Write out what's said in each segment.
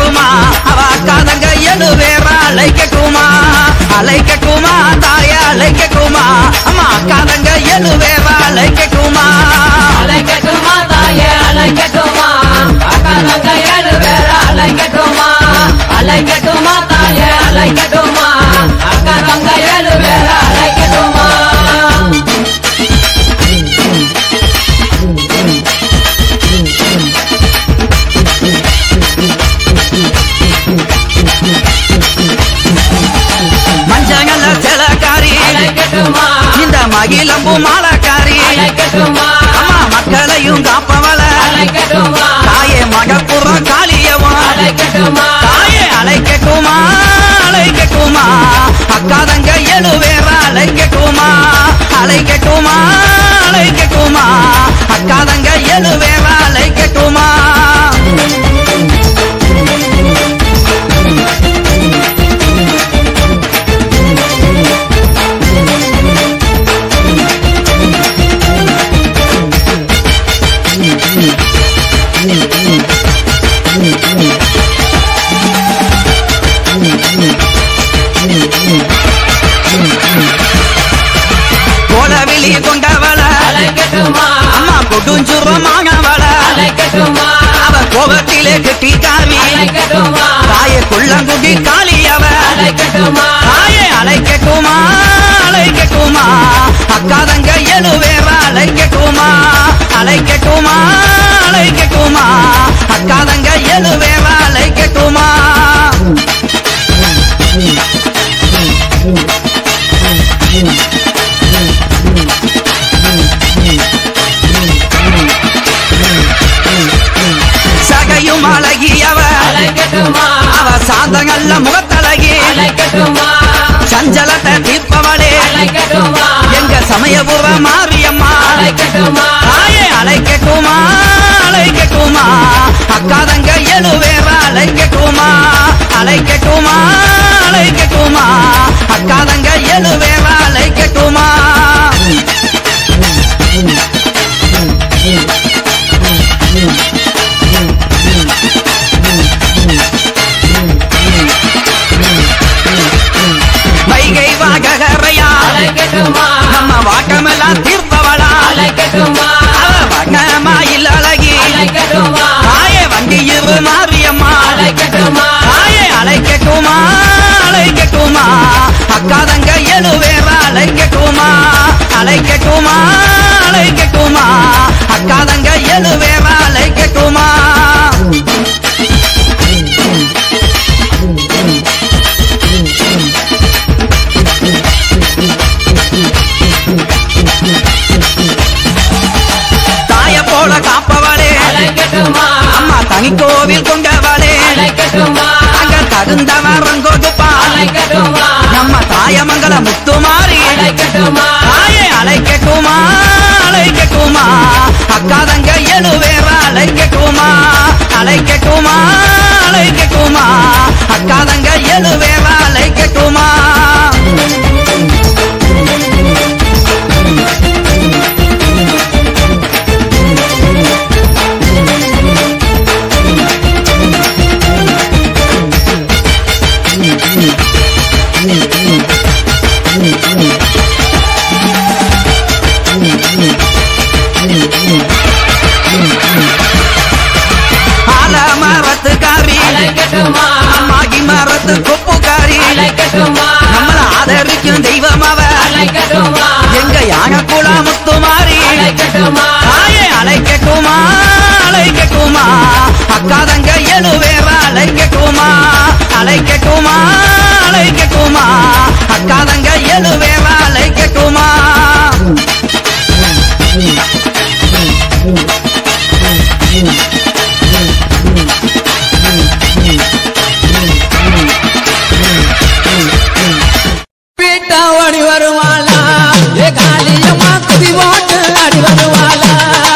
அழைக்கட்டுமா அவ அக்காதங்க எழு வேற அழைக்கட்டுமா அழைக்கட்டுமா தாய அழைக்கட்டுமா அம்மா அக்காதங்க எழு வேற அழைக்கட்டுமா அலைக்கட்டுமா தாயே அலைக்கட்டுமா அக்காதங்க ஏழு பேர அலைக்கட்டுமா அலைக்கட்டுமா தாயே அலைக்கட்டுமா அக்காதங்க ஏழு பேர அலைக்கட்டுமா மஞ்சங்கல்ல சிலக்காரி அலைக்கட்டுமா இந்த மகிழம்பு மாலக்காரி அலைக்கட்டுமா அம்மா மக்களையும் காப்பவள அலைக்கட்டுமா தாயே மகப்புறம் காளியவன் அலைக்கட்டுமா தாயே அழைக்கட்டுமா அழைக்கட்டுமா அக்காதங்க எழு வேற அழைக்கட்டுமா அழைக்கட்டுமா அழைக்கட்டுமா அக்காதங்க எழு வேற அழைக்கட்டுமா கோலவிழி கொண்டவள அலைக்கட்டுமா அம்மா கொடுஞ்சுரமானவள அலைக்கட்டுமா அவ கோபத்திலே கட்டி காவி அலைக்கட்டுமா தாயே குள்ளங்குடி காளியவ அலைக்கட்டுமா தாயே அழைக்கட்டுமா அழைக்கட்டுமா அக்காதங்க எழு வேற அழைக்கட்டுமா அழைக்கட்டுமா அழைக்கட்டுமா அக்காதங்க எழு வேற அழைக்கட்டுமா சகையும் அழகியவ அலைக்கட்டுமா அவ சாந்தங்கள்ல முகத்தழகி அலைக்கட்டுமா சஞ்சலத்தை தீர்ப்பவளே அலைக்கட்டுமா எங்க சமயபுர மாரியம்மா அலைக்கட்டுமா தாயே அழைக்கட்டுமா அழைக்கட்டுமா அக்காதங்க எழு வேற அழைக்கட்டுமா அழைக்கட்டுமா அழைக்கட்டுமா அக்காதங்க எழு வேற அழைக்கட்டுமா வைகை வாகரையா அலைக்கட்டுமா நம்ம வாக்கமெல்லாம் தீர்ப்பவளா அலைக்கட்டுமா அவ வண்ணமாயில் அழகி அலைக்கட்டுமா தாயே வண்டியிரு மாரியம்மா அலைக்கட்டுமா தாயே அழைக்கட்டுமா அழைக்கட்டுமா அக்காதங்க எழு வேற அழைக்கட்டுமா அழைக்கட்டுமா அழைக்கட்டுமா அக்காதங்க எழு வேற அழைக்கட்டுமா தாய போல காப்பவளே அலைக்கட்டுமா அம்மா தனிக்கோவில் கொண்டவளே அலைக்கட்டுமா அங்க தகுந்தவரம் கொடுப்பா அலைக்கட்டுமா நம்ம தாயமங்கல முத்துமாரி அலைக்கட்டுமா தாயே அழைக்கட்டுமா அழைக்கட்டுமா அக்காதங்க எழு வேற அழைக்கட்டுமா அழைக்கட்டுமா அழைக்கட்டுமா அக்காதங்க எழு வேற அழைக்கட்டுமா ஆல மரத்துக்காரி அலைக்கட்டுமா மாகி மரத்து கொப்புக்காரி அலைக்கட்டுமா நம்மள ஆதரிக்கும் தெய்வம் அவ அலைக்கட்டுமா எங்க யானக்குள முத்துமாரி அலைக்கட்டுமா தாயே அழைக்கட்டுமா அழைக்கட்டுமா அக்காதங்க எழு வேற அழைக்கட்டுமா அழைக்கட்டுமா அழைக்கட்டுமா அக்காதங்க எழு வேற அழைக்கட்டுமா பீட்டா ஓடி வருவாளா ஏ காளியம்மா குதி போட்டு அடி வருவாளா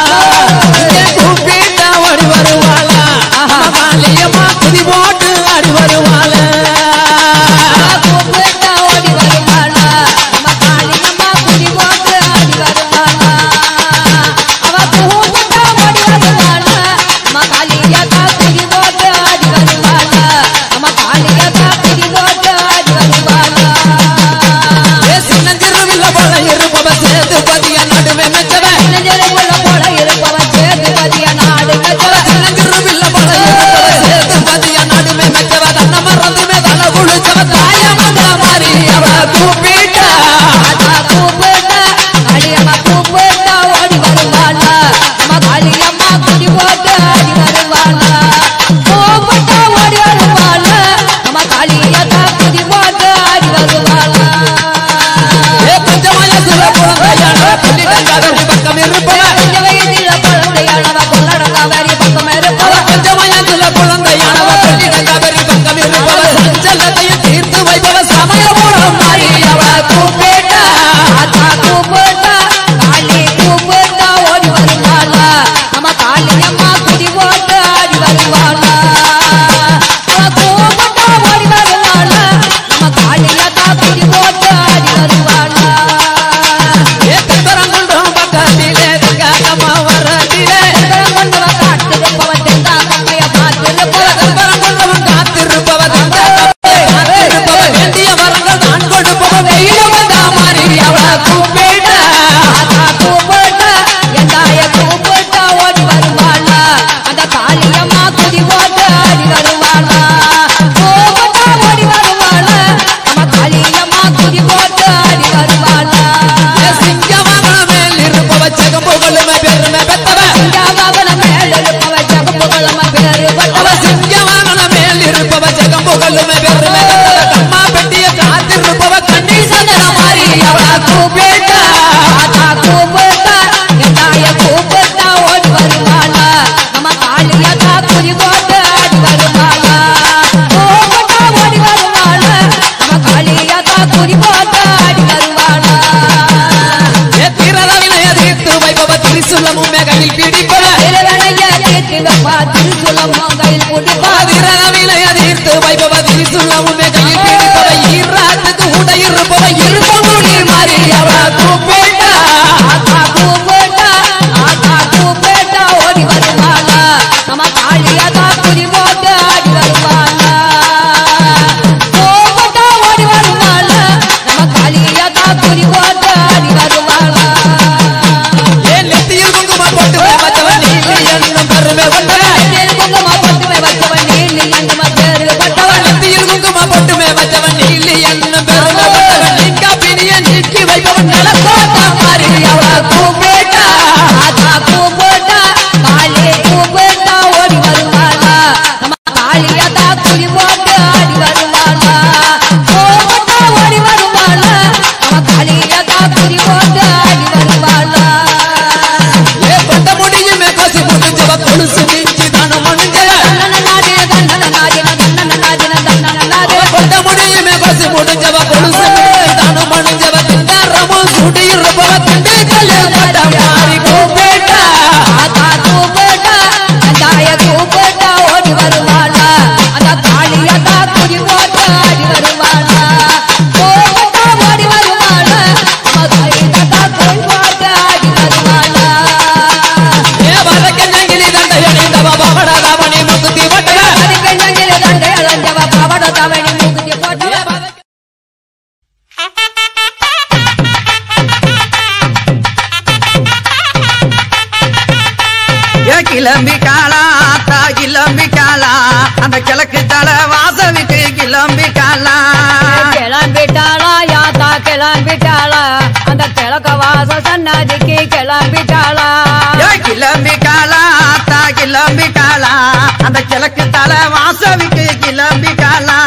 சிங்கவாகன மேல இருப்பவ ஜகமுகலம பேரு அவ பட்டவ சிங்கவாகன மேல் இருப்பவ ஜெகம் புகழுமே பெருமை கண்டத கம்மா பெட்டிய காத்திருப்பவ கண்ணி சந்தன மாறி அவள கூப்பிட்டா ஆத்தா கூப்பிட்டா என்னாய கூப்பிட்டா ஓடி வருவாளா நம்ம காளியத்தா குறி போட்டு ஆடி வருவாளா கூப்பிட்டா ஓடி வருவாளா நம்ம காளியத்தா குறி போட்டு ஆடி வருவாளா ஏ திரளவினை எதிர்த்து வைப்பவ திரிசுலமும் கையில் பிடிப்பவ திருவனைய தீர்த்து வைப்பா திருச்சுலமும் கையில் பிடிப்பா திரளவினை எதிர்த்து வைப்பவ திரிசுலமும் கையில் பிடிப்பவ ஈராத்துக்கு உடையிருப்பவ இருப்பவும் நீர் மாறி அவள கூப்பிட்டா ஆத்தா கூப்பிட்டா ஆத்தா கூப்பிட்டா ஓடி வருவாளா நம்ம காளியத்தா குறி போட்டு ஆடி வருவாளா கூப்பிட்டா ஓடி வருவாளா நம்ம காளியத்தா குறி போட்டு ஆடி வருவாளா ஏன் நெத்தியில் குங்குமம் போட்டு வச்சவன் நீ என்னும் பெருமை கொண்டவன் நெத்தியில் குங்குமம் போட்டுமே வச்சவன் நீலி என்னும் பேரு பட்டவன் நெத்தியில் குங்குமம் போட்டுமே வச்சவன் நீலி என்னும் பெருமை கொண்டவன் நீக்கா பிணிய நீக்கி வைப்பவன் நிலக்கோட்டா மாறி அவள கூப்பிட்டா ஆத்தா கூப்பிட்டா காளி கூப்பிட்டா ஓடி வருவாளா நம்ம காளியத்தா குறி போட்டு ஆடி வருவாளா கூப்பிட்டா ஓடி வருவாளா நம்ம காளியத்தா குறி போட்டு ஆடி வருவாளா ஏ கொண்ட முடியுமே கொசி முடிஞ்சவ கொலுசு மிஞ்சி தானம் முடிஞ்சவ தன்னனநாதின தன்னனநாதின தன்னனநாதின தன்னனநாதின கொண்ட முடியுமே கொசி முடிஞ்சவ கொலுசு மிஞ்சி தானம் முடிஞ்சவ திண்டாரமும் சுடி இருப்பவ திண்டு கல்யாண மாறி கூப்பிட்டா ஆத்தா கூப்பிட்டா தாய கூப்பிட்டா ஓடி வருவாளா அந்த காளியத்தா குறி போட்டு ஆடி வருவாளா கூப்பிட்டா ஓடி வருவாளா நம்ம காளியத்தா குறி போட்டு ஆடி வருவாளா ஏ வரக்க நங்கிலி தண்ட எணிந்தவ பவட தவணி முகுதி வட்டவ அதுக்கு நெஞ்சில தண்டை அலைஞ்சவ பவட தவணி மூக்குத்தி போட்டவ ஏ கிளம்பி காலா ஆத்தா கிளம்பி காலா அந்த கிழக்கு தலை வாசலுக்கு கிளம்பி காலா கிளம்பிட்டாளா யாத்தா கிளம்பிட்டாளா அந்த கிழக்க வாச சன்னதிக்கு கிளம்பிட்டாளா ஏ கிளம்பி காலா ஆத்தா கிளம்பி காலா அந்த கிழக்கு தலை வாசலுக்கு கிளம்பி காலா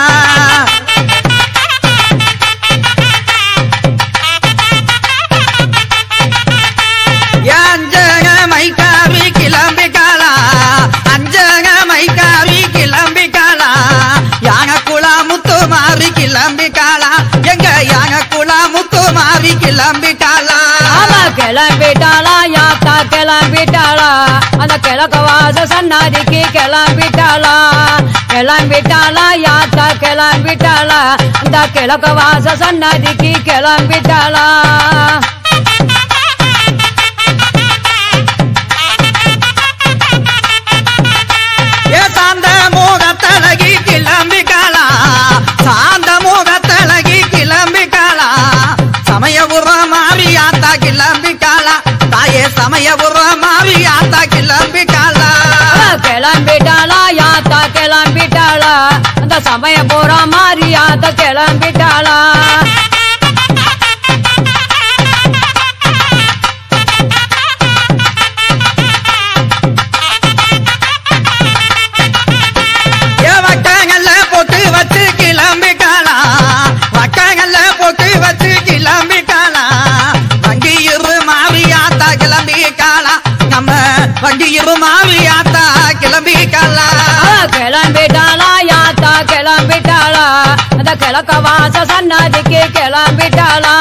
ஏ அஞ்சக மைக்காவி கிளம்பி காலா அஞ்சக மைக்காவி கிளம்பி காலா யாக குளா முத்து மாறி கிளம்பி காலா எங்க யாக குளா முத்து மாறி கிளம்பி காலா ஆமா கிளம்பிட்டாளா யாத்தா கிளம்பிட்டாளா அந்த கிழக்க வாச சன்னாதிக்கு கிளம்பிட்டாளா கிளம்பிட்டாளா யாத்தா கிளம்பிட்டாளா அந்த கிழக்க வாச சன்னாதிக்கு கிளம்பிட்டாளா ஏ சாந்த முகத்தழகி கிளம்பி காலா சாந்த முகத்தழகி கிளம்பி காலா சமயபுர மாறி ஆத்தா கிளம்பி காலா தாயே சமயபுர மாறி ஆத்தா கிளம்பி காலா கிளம்பிட்டாளா யாத்தா கிளம்பிட்டாளா அந்த சமய போற மாதிரி யாத்தா கிளம்பிட்டாளா ஏ வக்கங்கள்ல போட்டு வச்சு கிளம்பி காலா வக்கங்கள்ல போட்டு வச்சு கிளம்பி காலா வங்கி இரு மாறி ஆத்தா கிளம்பி காலா நம்ம வங்கி இரு மாறி ஆத்தா கிளம்பி காலா கிளம்பிட்டாளா யாத்தா கிளம்பிட்டாளா அந்த கிழக்க வாச சன்னதிக்கு கிளம்பிட்டாளா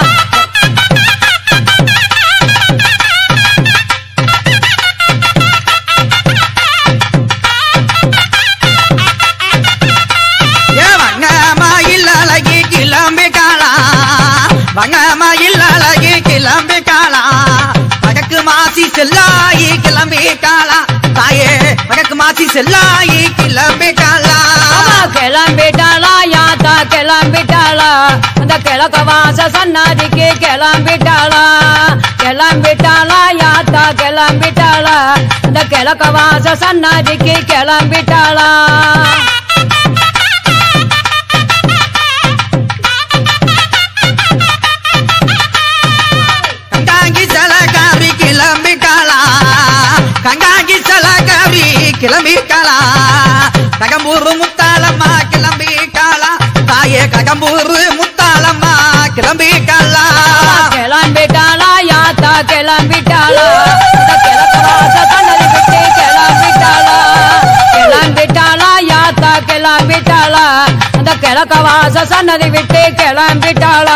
ஏ வங்கம்மா இல்ல அழகி கிளம்பி காலா வங்கம்மா இல்ல அழகி கிளம்பி காலா வடக்கு மாசி செல்லாயி கிளம்பி காலா தாயே வடக்கு மாசி செல்லாயி கிளம்பி காலா ஆமா, கிளம்பிட்டாளா யாத்தா கிளம்பிட்டாளா அந்த கிழக்க வாச சன்னதிக்கு கிளம்பிட்டாளா கிளம்பிட்டாளா யாத்தா கிளம்பிட்டாளா அந்த கிழக்க வாச சன்னதிக்கு கிளம்பிட்டாளா கங்காங்கி செலகாரி கிளம்பி காலா கங்க கிளம்பி காலா ககம்பூர் முத்தாளம்மா கிளம்பி காலா தாயே ககம்பூர் முத்தாளம்மா கிளம்பி காலா கிளம்பிட்டாளா யாத்தா கிளம்பிட்டாளா இந்த கிழக்கு வாச சன்னதி விட்டு கிளம்பிட்டாளா கிளம்பிட்டாளா யாத்தா கிளம்பிட்டாளா அந்த கிழக்கு வாச சன்னதி விட்டு கிளம்பிட்டாளா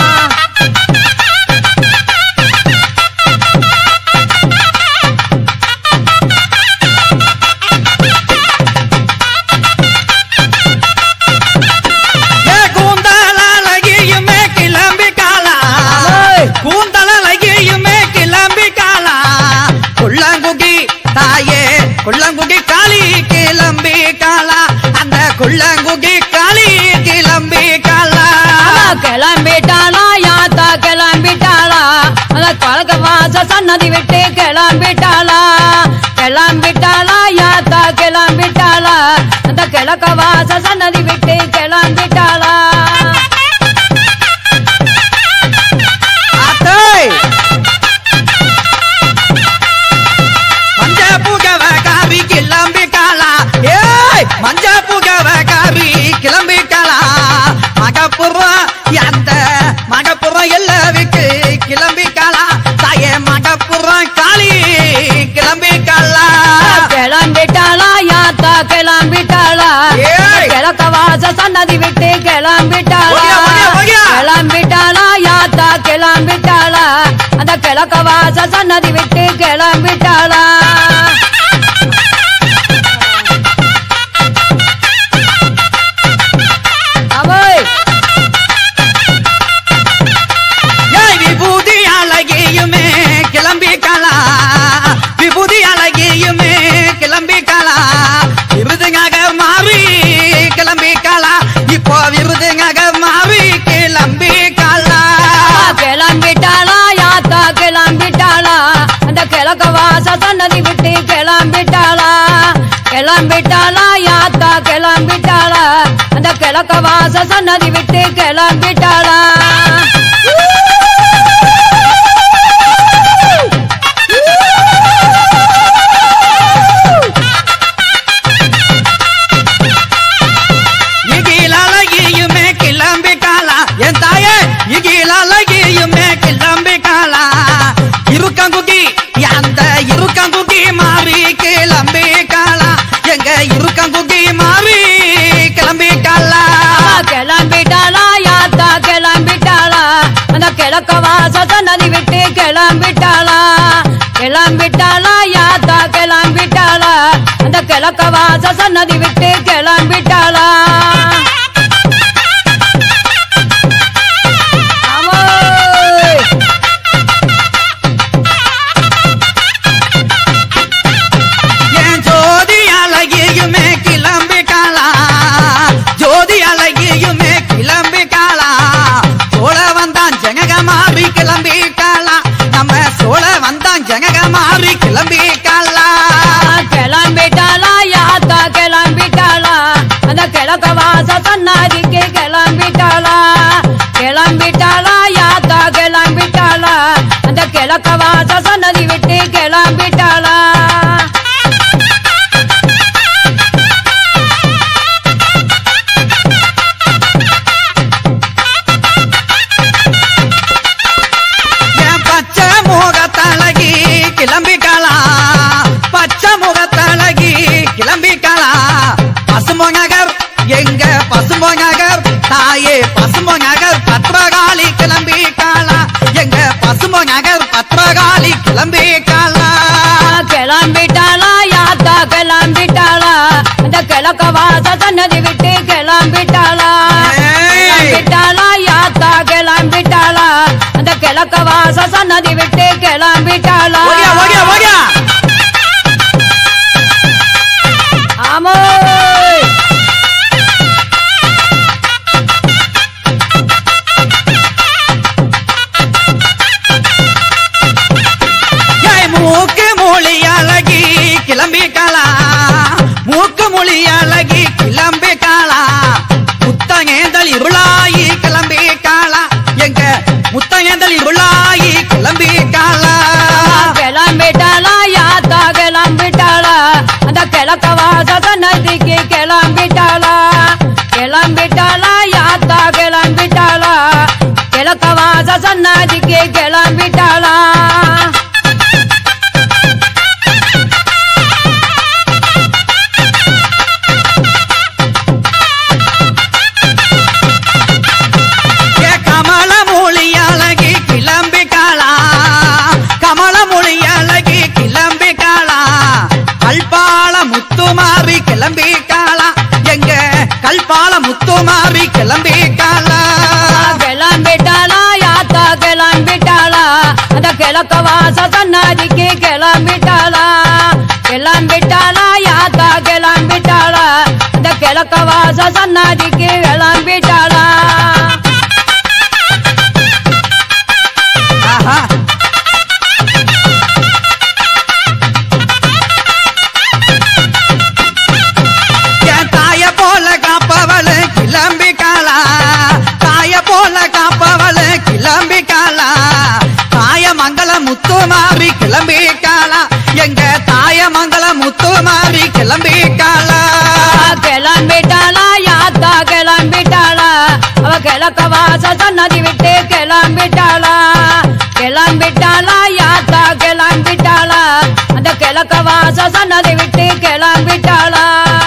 ஏ கூந்தலழகியுமே கிளம்பி காலா ஏய். கூந்தலழகியுமே கிளம்பி காலா குள்ளங்குகி தாயே குள்ளங்குகி காளி கிளம்பி காலா அந்த குள்ளங்குகி காளி கிளம்பி காலா கிளம்பிட்டாளா யாத்தா கிளம்பிட்டாளா அந்த கழக வாச சன்னதி விட்டு கிளம்பிட்டாளா கிளம்பிட்டாளா யாத்தா கிளம்பிட்டாளா அந்த கிழக்க வாச சன்னதி விட்டு கிளம்பிட்டாளா ஆத்தே மஞ்ச புகவ காவி கிளம்பி காலா ஏய் மஞ்ச புகவ காவி கிளம்பி காலா மகப்புறம் அந்த மகப்புறம் எல்லாவுக்கு கிளம்பி காலா தாயே மகப்புறம் காளி கிளம்பி காலா கிளம்பிட்டாளா யாத்தா கிளம்பிட்டாளா ஏய். கிழக்க வாச சன்னதி விட்டு கிளம்பிட்டாளா ஓடியா, ஓடியா, ஓடியா. கிளம்பிட்டாளா யாத்தா கிளம்பிட்டாளா அந்த கிழக்க வாச சன்னதி விட்டு கிளம்பிட்டாளா அவோய் ஏய் விபூதி அழகியுமே கிளம்பி காலா விபூதி அழகியுமே கிளம்பி காலா விருதுங்காக மாறி கிளம்பி காலா இப்போ விருதுங்காக மாறி கிளம்பி காலா கிளம்பிட்டாளா யாத்தா கிளம்பிட்டாளா அந்த கிழக்க வாச சன்னதி விட்டு கிளம்பிட்டாளா கிளம்பிட்டாளா யாத்தா கிளம்பிட்டாளா அந்த கிழக்க வாச சன்னதி விட்டு கிளம்பிட்டாளா இகில் அழகியுமே கிளம்பி காலா என் தாயே இகில் அழகியுமே கிளம்பி காலா இருக்கங்குகி அந்த இருக்கங்குகி மாறி கிளம்பி காலா எங்க இருக்கங்குகி மாறி கிளம்பி காலா கிளம்பிட்டாளா யாத்தா கிளம்பிட்டாளா அந்த கிழக்க வாச சன்னதி விட்டு கிளம்பிட்டாளா கிளம்பிட்டாளா யாத்தா கிளம்பிட்டாளா அந்த கிழக்க வாச சன்னதி விட்டு கிளம்பிட்டாளா ஆமோய். என் ஜோதி அழகியுமே கிளம்பி காலா ஜோதி அழகியுமே கிளம்பி காலா சோழ வந்தான் ஜனக மாறி கிளம்பி காலா நம்ம சோழ வந்தான் ஜனக மாறி கிளம்பி காலா கிளம்பிட்டாளா யாத்தா கிளம்பிட்டாளா அந்த கிழக்க வாச சன்னாதிக்கு கிளம்பிட்டாளா கிளம்பிட்டாளா யாத்தா கிளம்பிட்டாளா அந்த கிழக்க வாச சன்னதி விட்டு கிளம்பிட்டாளா என் பச்சை முகத்தழகி கிளம்பி காலா பச்சை முகத்தழகி கிளம்பி காலா பசும்பொ நகர் எங்க பசும்பொ நகர் தாயே பசும்பொ நகர் பத்ரகாளி கிளம்பி காலா எங்க பசும்பொ நகர் பத்ரகாளி கிளம்பி காலா கிளம்பிட்டாளா யாத்தா கிளம்பிட்டாளா அந்த கிழக்க வாச சன்னதி விட்டு கிளம்பிட்டாளா ஏய். கிளம்பிட்டாளா யாத்தா கிளம்பிட்டாளா அந்த கிழக்க வாச சன்னதி விட்டு கிளம்பிட்டாளா ஓடியா ஓடியா ஓடியா ஆமோய் ஏய் மூக்கு மொழி அழகி கிளம்பி காலா மூக்கு மொழி அழகி கிளம்பி காலா முத்தங்கேந்தல் இருளாயி கிளம்பி காலா எங்க முத்தங்கேந்தல் இருளாயி கிளம்பி காலா கிளம்பிட்டாளா யாத்தா கிளம்பிட்டாளா அந்த கிழக்க கிழக்க வாச நதிக்கு கிளம்பிட்டாளா கிளம்பிட்டாளா யாத்தா கிளம்பிட்டாளா கிழக்க வாச சன்னதிக்கு கிளம்பிட்டாளா ஏ கமல மொழி அழகி கிளம்பி காளா கமல மொழி அழகி கிளம்பி காளா கல்பால முத்துமாரி கிளம்பி காளா எங்க கல்பால முத்துமாரி கிளம்பி காளா கிளம்பிட்டாளா யாத்தா கிளம்பிட்டாளா அந்த கிழக்க வாச சன்னதிக்கு கிளம்பிட்டாளா கிளம்பிட்டாளா யாத்தா கிளம்பிட்டாளா அந்த கிழக்க வாச சன்னதிக்கு கிளம்பிட்டாளா ஆஹா. என் தாய போல காப்பவளு கிளம்பி காளா தாய போல காப்பவளு கிளம்பி காளா தாய மங்கள முத்து மாறி கிளம்பி காளா எங்க தாய மங்கள முத்து மாறி கிளம்பி காளா கிளம்பிட்டாளா யாத்தா கிளம்பிட்டாளா அவ கிழக்க வாச சன்னதி விட்டு கிளம்பிட்டாளா கிளம்பிட்டாளா யாத்தா கிளம்பிட்டாளா அந்த கிழக்க வாச சன்னதி விட்டு கிளம்பிட்டாளா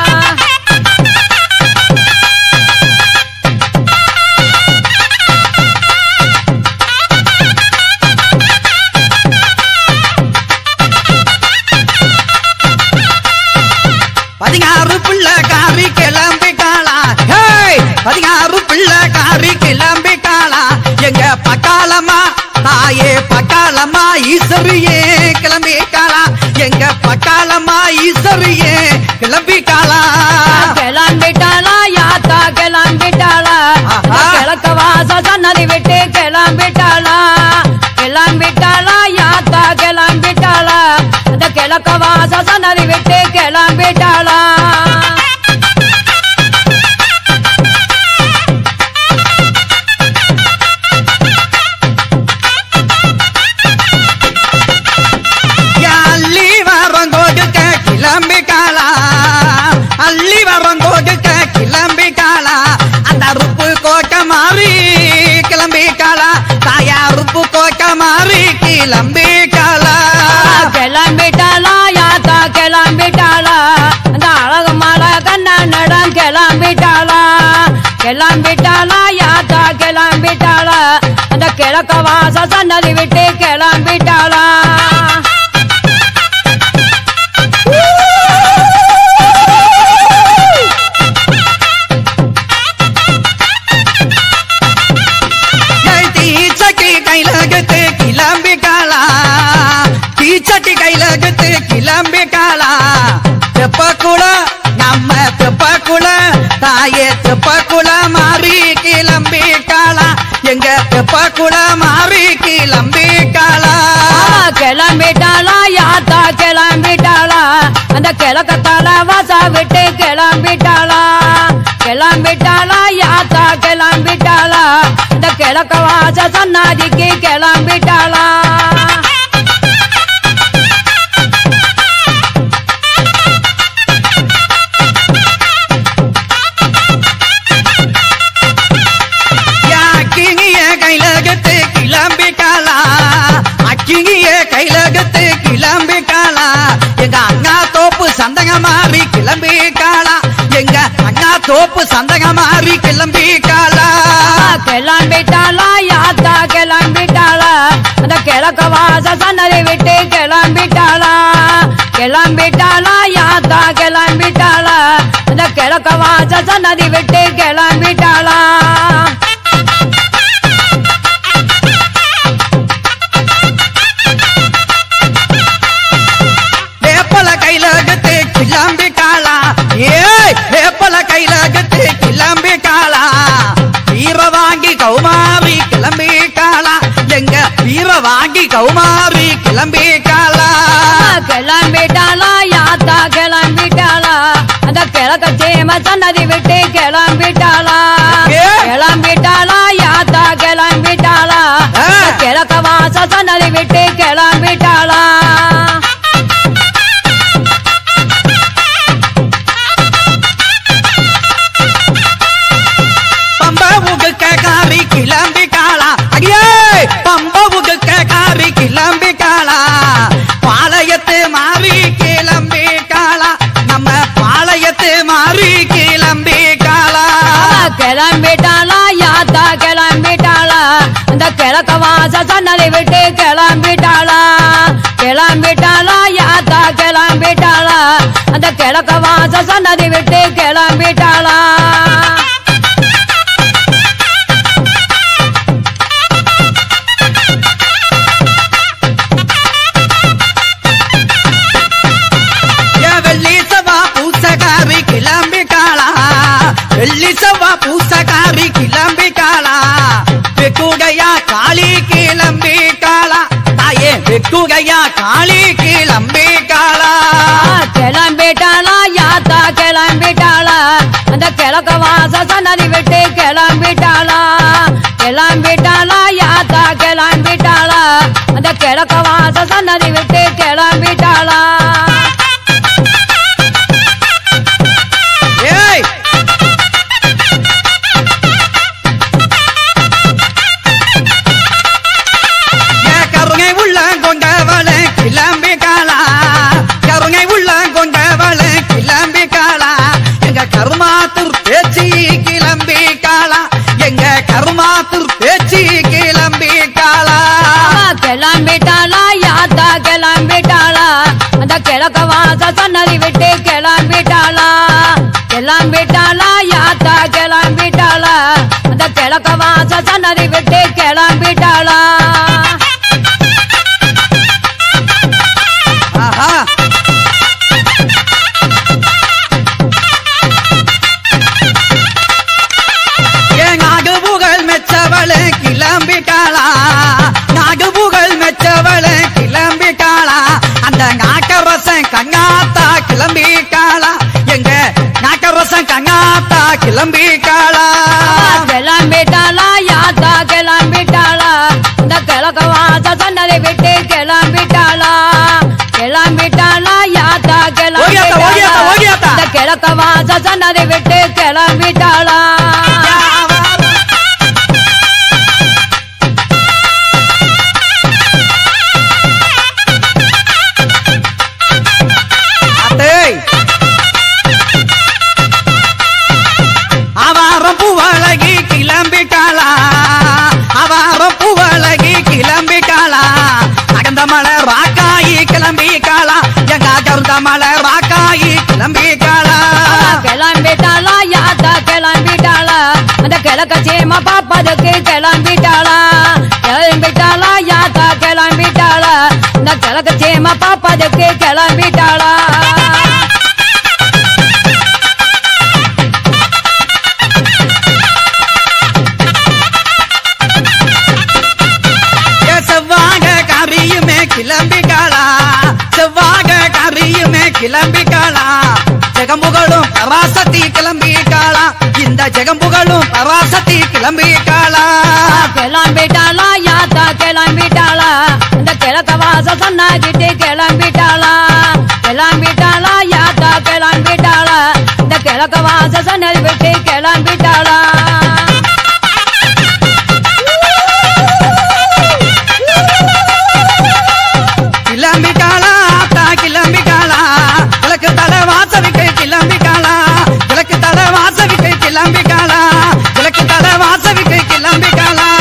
பதினாறு பிள்ளை காரி கிளம்பி காளா ஹேய்! பதினாறு பிள்ளை காரி கிளம்பி காளா எங்க பக்காலம்மா தாயே பக்காலம்மா ஈஸ்வரியே கிளம்பி காளா எங்க பக்காலம்மா ஈஸ்வரியே கிளம்பி காளா கிளம்பிட்டாளா யாத்தா கிளம்பிட்டாளா அந்த ஆஹா. கிழக்க வாச சன்னதி விட்டு கிளம்பிட்டாளா கிளம்பிட்டாளா யாத்தா கிளம்பிட்டாளா அந்த கிழக்க வாச சன்னதி விட்டு கிளம்பிட்டாளா என் அள்ளி வரம் கொடுக்க கிளம்பி காளா அள்ளி வரம் கொடுக்க கிளம்பி காளா அந்த அறுப்பு கோக்க மாறி கிளம்பி காளா தாயா அறுப்பு கோக்க மாறி கிளம்பி காளா கிளம்பிட்டாளா யாத்தா கிளம்பிட்டாளா அந்த அழகு மலை கண்ணனிடம் கிளம்பிட்டாளா கிளம்பிட்டாளா யாத்தா கிளம்பிட்டாளா அந்த கிழக்க வாச சன்னதி விட்டு கிளம்பிட்டாளா ஏய், தீச்சட்டி கையில கத்து கிளம்பி காளா தீச்சட்டி கையில கத்து கிளம்பி காளா தெப்பக்குள நம்ம தெப்பக்குள தாயே தெப்பக்குள மாறி கிளம்பி காளா எங்க தெப்பக்குள மாறி கிளம்பி காளா ஆமா, கிளம்பிட்டாளா யாத்தா கிளம்பிட்டாளா அந்த கிழக்கத்தால வாசா விட்டு கிளம்பிட்டாளா கிளம்பிட்டாளா யாத்தா கிளம்பிட்டாளா அந்த கிழக்க வாச சன்னாதிக்கு கிளம்பிட்டாளா அக்கினிய கையில கத்து கிளம்பி காளா அக்கினிய கையில கத்து கிளம்பி காளா எங்க அண்ணா தோப்பு சந்தக மாறி கிளம்பி காளா எங்க அண்ணா தோப்பு சந்தக மாறி கிளம்பி காளா கிளம்பிட்டாளா யாத்தா கிளம்பிட்டாளா அந்த கிழக்க வாச சன்னதி விட்டு கிளம்பிட்டாளா கிளம்பிட்டாளா யாத்தா கிளம்பிட்டாளா அந்த கிழக்க வாச சன்னதி விட்டு கிளம்பிட்டாளா வேப்பல கையில கத்து கிளம்பி காளா ஏய் வேப்பல கையில கத்து கிளம்பி காளா வீர வாங்கி கௌமாரி கிளம்பி காளா எங்க வீர வாங்கி கௌமாரி கிளம்பி காளா கிளம்பிட்டாளா யாத்தா கிளம்பிட்டாளா அந்த கிழக்க சேம சன்னதி விட்டு கிளம்பிட்டாளா ஏ? கிளம்பிட்டாளா யாத்தா கிளம்பிட்டாளா ஆ. அந்த கிழக்க வாச சன்னதி விட்டு கிளம்பிட்டாளா கிளம்பிட்டாளா யாத்தா கிளம்பிட்டாளா இந்த கிழக்க வாச சன்னலை விட்டு கிளம்பிட்டாளா கிளம்பிட்டாளா யாத்தா கிளம்பிட்டாளா அந்த கிழக்க வாச சன்னதி விட்டு கிளம்பிட்டாளா ஏ வெள்ளி சவா பூசகாரி கிளம்பிட்டாளா வெள்ளி சவா பூசகாரி கிளம்பிட்டாளா வெக்குகையா காளி கிளம்பிட்டாளா தாயே வெக்குகையா காளி கிளம்பிட்டாளா கிளம்பிட்டாளா யாத்தா கிளம்பிட்டாளா அந்த கிழக்க வாச சன்னதி விட்டு கிளம்பிட்டாளா கிளம்பிட்டாளா யாத்தா கிளம்பிட்டாளா அந்த கிழக்க வாச சன்னதி விட்டு கிளம்பிட்டாளா ஏய் ஏ கருணை உள்ள கொண்டவளே கிளம்பிட்டாளா கருணை உள்ள கொண்டவளே கிளம்பிட்டாளா எங்க கருமாத்தூர் பேச்சு கிளம்பிட்டாளா எங்க கருமாத்தூர் பேச்சு கிளம்பிட்டாளா கிளம்பிட்டாளா யாத்தா கிளம்பிட்டாளா அந்த கிழக்க வாச சன்னதி விட்டு கிளம்பிட்டாளா கிளம்பிட்டாளா யாத்தா கிளம்பிட்டாளா அந்த கிழக்க வாச சன்னதி விட்டு கிளம்பிட்டாளா ஆஹா ஏன் நாகு புகழ் மெச்சவளே கிளம்பிட்டாளா நாகு புகழ் மெச்சவளே கிளம்பிட்டாளா அந்த நாக்கரசன் கங்காத்தா கிளம்பிட்டாளா எங்க நாக்கரசன் கங்காத்தா கிளம்பிட்டாளா கிளம்பிட்டாளா யாத்தா கிளம்பிட்டாளா இந்த கிழக்க வாச சன்னதி விட்டு கிளம்பிட்டாளா கிளம்பிட்டாளா யாத்தா ஓடியாத்தா, ஓடியாத்தா, கிளம்பிட்டாளா ஓடியாத்தா. இந்த கிழக்க வாச சன்னதி விட்டு கிளம்பிட்டாளா அத்தேய். அவாரம் பூவழகி கிளம்பிட்டாளா அவாரம் பூவழகி கிளம்பிட்டாளா அகந்த மலை ராக்காயி கிளம்பிட்டாளா எங்க அகர்ந்த மலை ராக்காயி கிளம்பிட்டாளா கிளம்பிட்டாளா யாத்தா கிளம்பிட்டாளா அந்த கிழக்க சீமா பாப்பதுக்கு கிளம்பிட்டாளா கிளம்பிட்டாளா யாத்தா கிளம்பிட்டாளா இந்த கிழக்க சீமா பாப்பதுக்கு கிளம்பிட்டாளா ஏ செவ்வாக கரியுமே கிளம்பிட்டாளா செவ்வாக கரியுமே கிளம்பிட்டாளா ஜெகம்புகளும் பராசக்தி கிளம்பிட்டாளா இந்த ஜெகம்புகளும் பராசக்தி கிளம்பிட்டாளா கிளம்பிட்டாளா யாத்தா கிளம்பிட்டாளா இந்த கிழக்க வாச சொன்னாகிட்டு கிளம்பிட்டாளா கிளம்பிட்டாளா யாத்தா கிளம்பிட்டாளா இந்த கிழக்க வாச சொன்னது விட்டு கிளம்பிட்டாளா கிளம்பிட்டாளா ஆத்தா கிளம்பிட்டாளா கிழக்கு தலை வாசவிக்கு கிளம்பிட்டாளா கிழக்கு தலை வாசவிக்கு கிளம்பிட்டாளா கிழக்கு தலை வாசவிக்கு கிளம்பிட்டாளா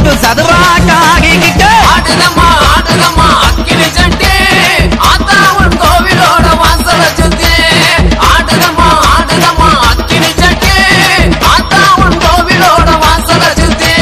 போட்டு சதுராக்காகிக்கிட்டு ஆடுதம்மா ஆடுதம்மா அக்கினி சட்டி ஆத்தா உன் கோவிலோட வாசல சுத்தி ஆடுதம்மா ஆடுதம்மா அக்கினி சட்டி ஆத்தா உன் கோவிலோட வாசல சுத்தி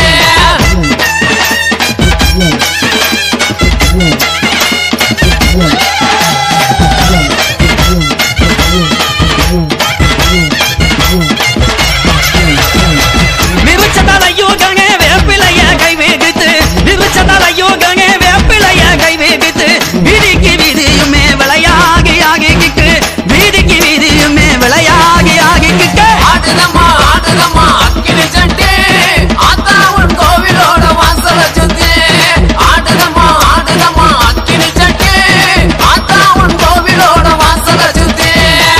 நிருச்சதாலையோகங்க வேப்பிலைய கை வேகித்து நிருச்சதாலையோகங்க வேப்பிலைய கை வேகித்து வீதிக்கு வீதியுமே விளையாகி ஆகிக்கிட்டு வீதிக்கு வீதியுமே விளையாகி ஆகிக்கிட்டு ஆடுதம்மா ஆடுதம்மா அக்கினி சட்டி ஆத்தா உன் கோவிலோட வாசல சுத்தி ஆடுதம்மா ஆடுதம்மா அக்கினி சட்டி ஆத்தா உன் கோவிலோட வாசல சுத்தி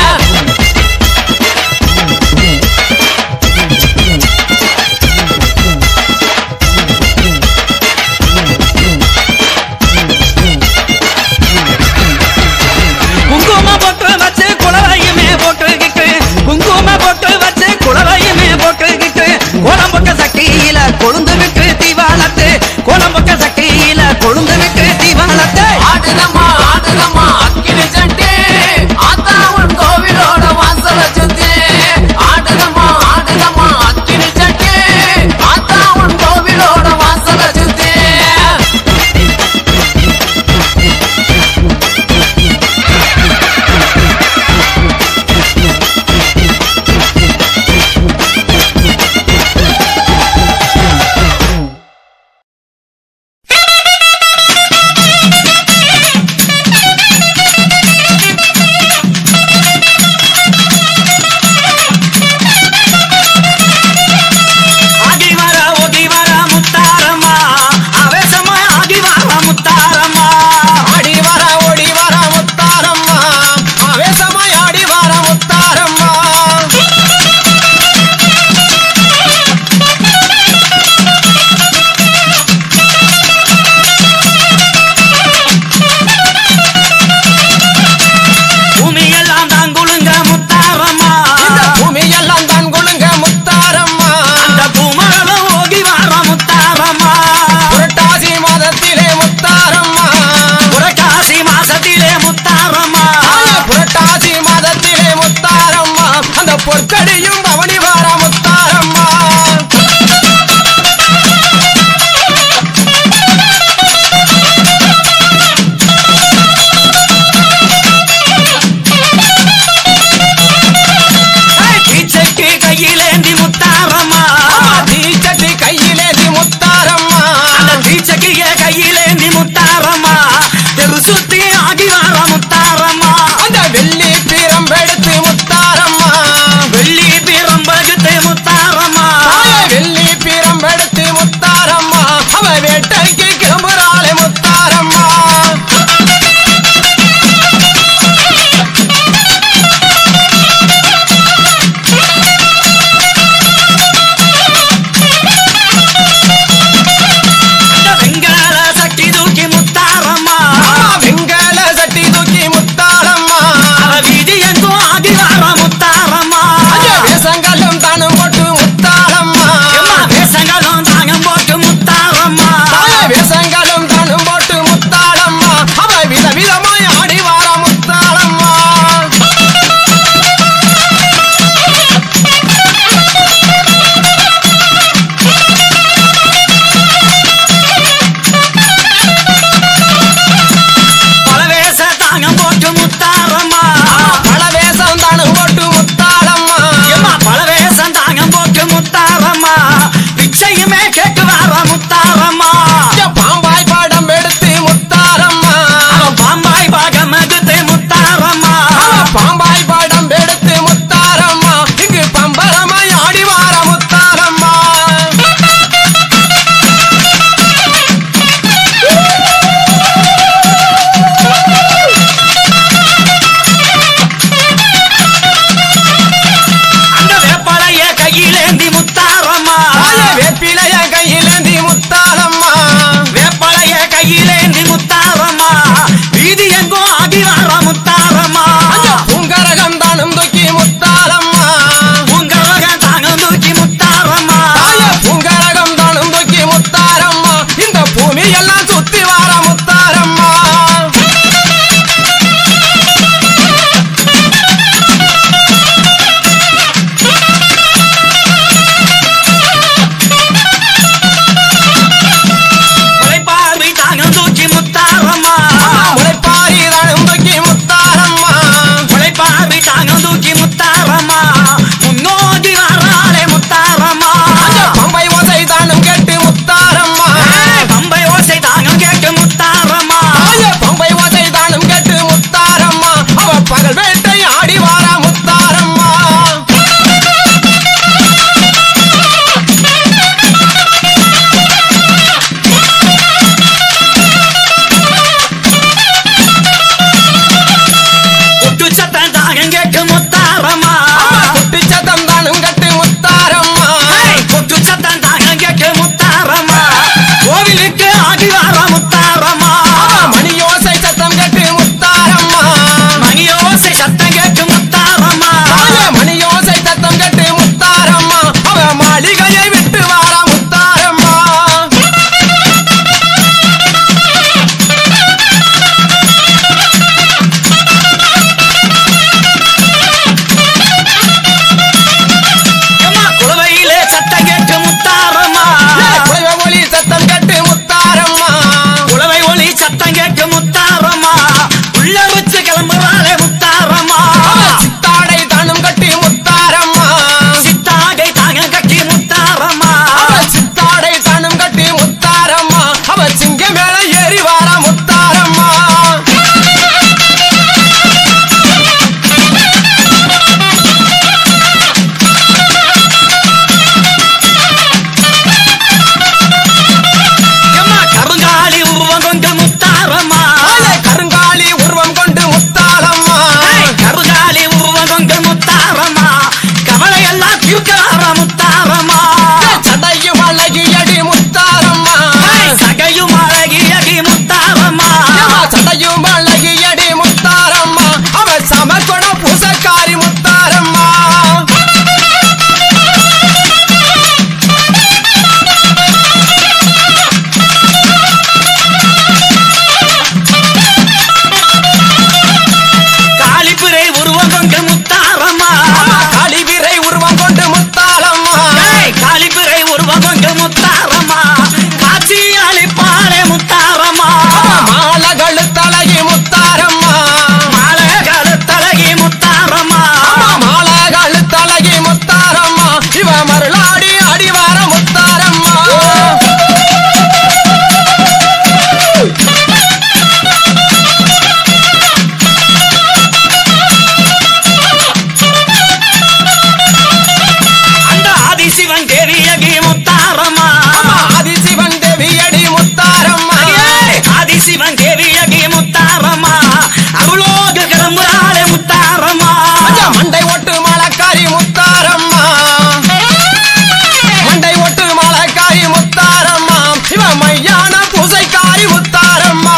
குங்கும போட்டு வச்சு குளவையுமே போட்டுக்கிட்டு குங்கும போட்டு வச்சு குளவையுமே போட்டுக்கிட்டு குழம்புக்க சட்டியில கொழுந்து விட்டு தீவாளத்து குழம்புக்க சட்டியில கொழுந்து விட்டு தீவாளத்து ஆடுதம்மா ஆடுதம்மா அக்கினி சட்டி ஆத்தா உன் கோவிலோட வாசல சுத்தி ஆடுதம்மா ஆடுதம்மா அக்கினி சட்டி ஆத்தா உன் கோவிலோட வாசல சுத்தி ஆகி வர ஓகி வர முத்தாரம்மா ஆவேசமா ஆகி வர முத்தாரம்மா ஆடி வர ஓடி வர முத்தாரம்மா ஆவேசமாய் ஆடி வர முத்தாரம்மா பூமி எல்லாம் தான் குலுங்க முத்தாரம்மா இந்த பூமி எல்லாம் தான் கொள்ளுங்க முத்தாரம்மா அந்த பூமகளும் ஓகி வர முத்தாரம்மா புரட்டாசி மாதத்திலே முத்தாரம்மா புரட்டாசி மாசத்திலே முத்தாரம்மா ஆய புரட்டாசி மாதத்திலே முத்தாரம்மா அந்த பொற்கடியும் பவனி வர முத்தாரம்மா தீச்சைக்கு கையிலேந்தி முத்தாரம்மா தீச்சட்டி கையிலேந்தி முத்தாரம்மா அந்த தீச்சைக்கு கையிலேந்தி முத்தாரம்மா தெரு சுத்தி ஆகி வர முத்தாரம்மா அந்த வெள்ளி பீரம் எடுத்து முத்தாரம்மா வெள்ளி பிரம்பகுத்து முத்தாரம்மா ஆய வெள்ளி பீரம் எடுத்து முத்தாரம்மா அவ வேட்டைக்கு கிளம்புறாளே முத்தாரம்மா அந்த வெங்கால சட்டி தூக்கி முத்தாரம்மா அம்மா வெங்கல சட்டி தூக்கி முத்தாரம்மா அவ வீதி எங்கும் ஆகி வர முத்தாரம்மா அஜ வேசங்களும் தானும் போட்டு முத்தாரம்மா எம்மா வேஷங்களும் தாகம் போட்டு முத்தாரம்மா தாய வேசங்களும் தானும் போட்டு முத்தாரம்மா அவ விதவிதமாய் ஆடி வார முத்தாரம்மா பல வேஷ தாகம் போட்டு முத்தாரம்மா பல வேசம் தானும் போட்டு முத்தாரம்மா எம்மா பல வேஷம் தாகம் போட்டு முத்தாரம்மா பிச்சையுமே கேட்டு வர முத்தாரம்மா அஜ பாம்பாய் படம் எடுத்து முத்தாரம்மா அவன் பாம்பாய் பாகம் எடுத்து முத்தாரம்மா அவ பாம்பாய் படம் எடுத்து முத்தாரம்மா இங்கு பம்பரமாய் ஆடி வார முத்தாரம்மா அந்த வேப்பலைய கையிலேந்தி முத்தாரம்மா தாய வேப்பிலைய கையிலேந்தி முத்தாரம்மா ஓடி வார முத்தாரம்மா மணியோசை சத்தம் கேட்டு முத்தாரம்மா மணியோசை சத்தம் கேட்டு முத்தாரம்மா மணியோசை சத்தம் கேட்டு முத்தாரம்மா அவ மாளிகையை விட்டு வார முத்தாரம்மா எம்மா குளவையிலே சத்தம் கேட்டு முத்தாரம்மா குலவ ஒளி சத்தம் கேட்டு முத்தாரம்மா குளவை ஒளி சத்தம் கேட்டு முத்தாரம்மா உள்ள வச்சு கிளம்புறாளே முத்தாரம்மா சித்தாடை தானும் கட்டி முத்தாரம்மா சித்தாகை தாங்க கட்டி முத்தாரம்மா அவ சித்தாடை தானும் கட்டி முத்தாரம்மா அவ சிங்க மேல ஏறி வார முத்தாரம்மா எம்மா கருங்காலி உருவம் கொண்டு முத்தாரம்மா அவளை கருங்காலி உருவம் கொண்டு முத்தாரம்மா ஏய், கருங்காலி உருவம் கொண்டு முத்தாரம்மா கவலை எல்லாம் தீர்க்கார முத்தாரம்மா சடையும் அழகியடி முத்தாரம்மா ஏய், சகையும் அழகி அடி முத்தாரம்மா ஏம்மா, சடையும் அழகியடி முத்தாரம்மா அவ சமக்குண பூசக்காரி முத்தாரம்மா காளிப்புரை உருவம் கொண்டு முத்தாரம்மா காளிவீரை உருவம் கொண்டு முத்தாரம்மா ஏய், காளிப்புரை உருவம் கொண்டு முத்தாரம்மா காட்சி அளிப்பாளே முத்தாரம்மா மாலகள் தலகி முத்தாரம்மா மாலை கழுத்தழகி முத்தாரம்மா மாலகள் தலகி முத்தாரம்மா இவ மருளாடி அடிவார முத்தாரம்மா அந்த ஆதிசிவன் தேவியகி முத்தாரம்மா ஆதிசிவன் தேவியடி முத்தாரம்மா ஏய், ஆதிசிவன் தேவியகி முத்தாரம்மா அருளோக கிளம்புறாளே முத்தாரம்மா அஞ்சா மண்டை ஒட்டு மலக்காரி முத்தாரம்மா மண்டை ஒட்டு மலக்காரி முத்தாரம்மா இவ மையான பூசைக்காரி முத்தாரம்மா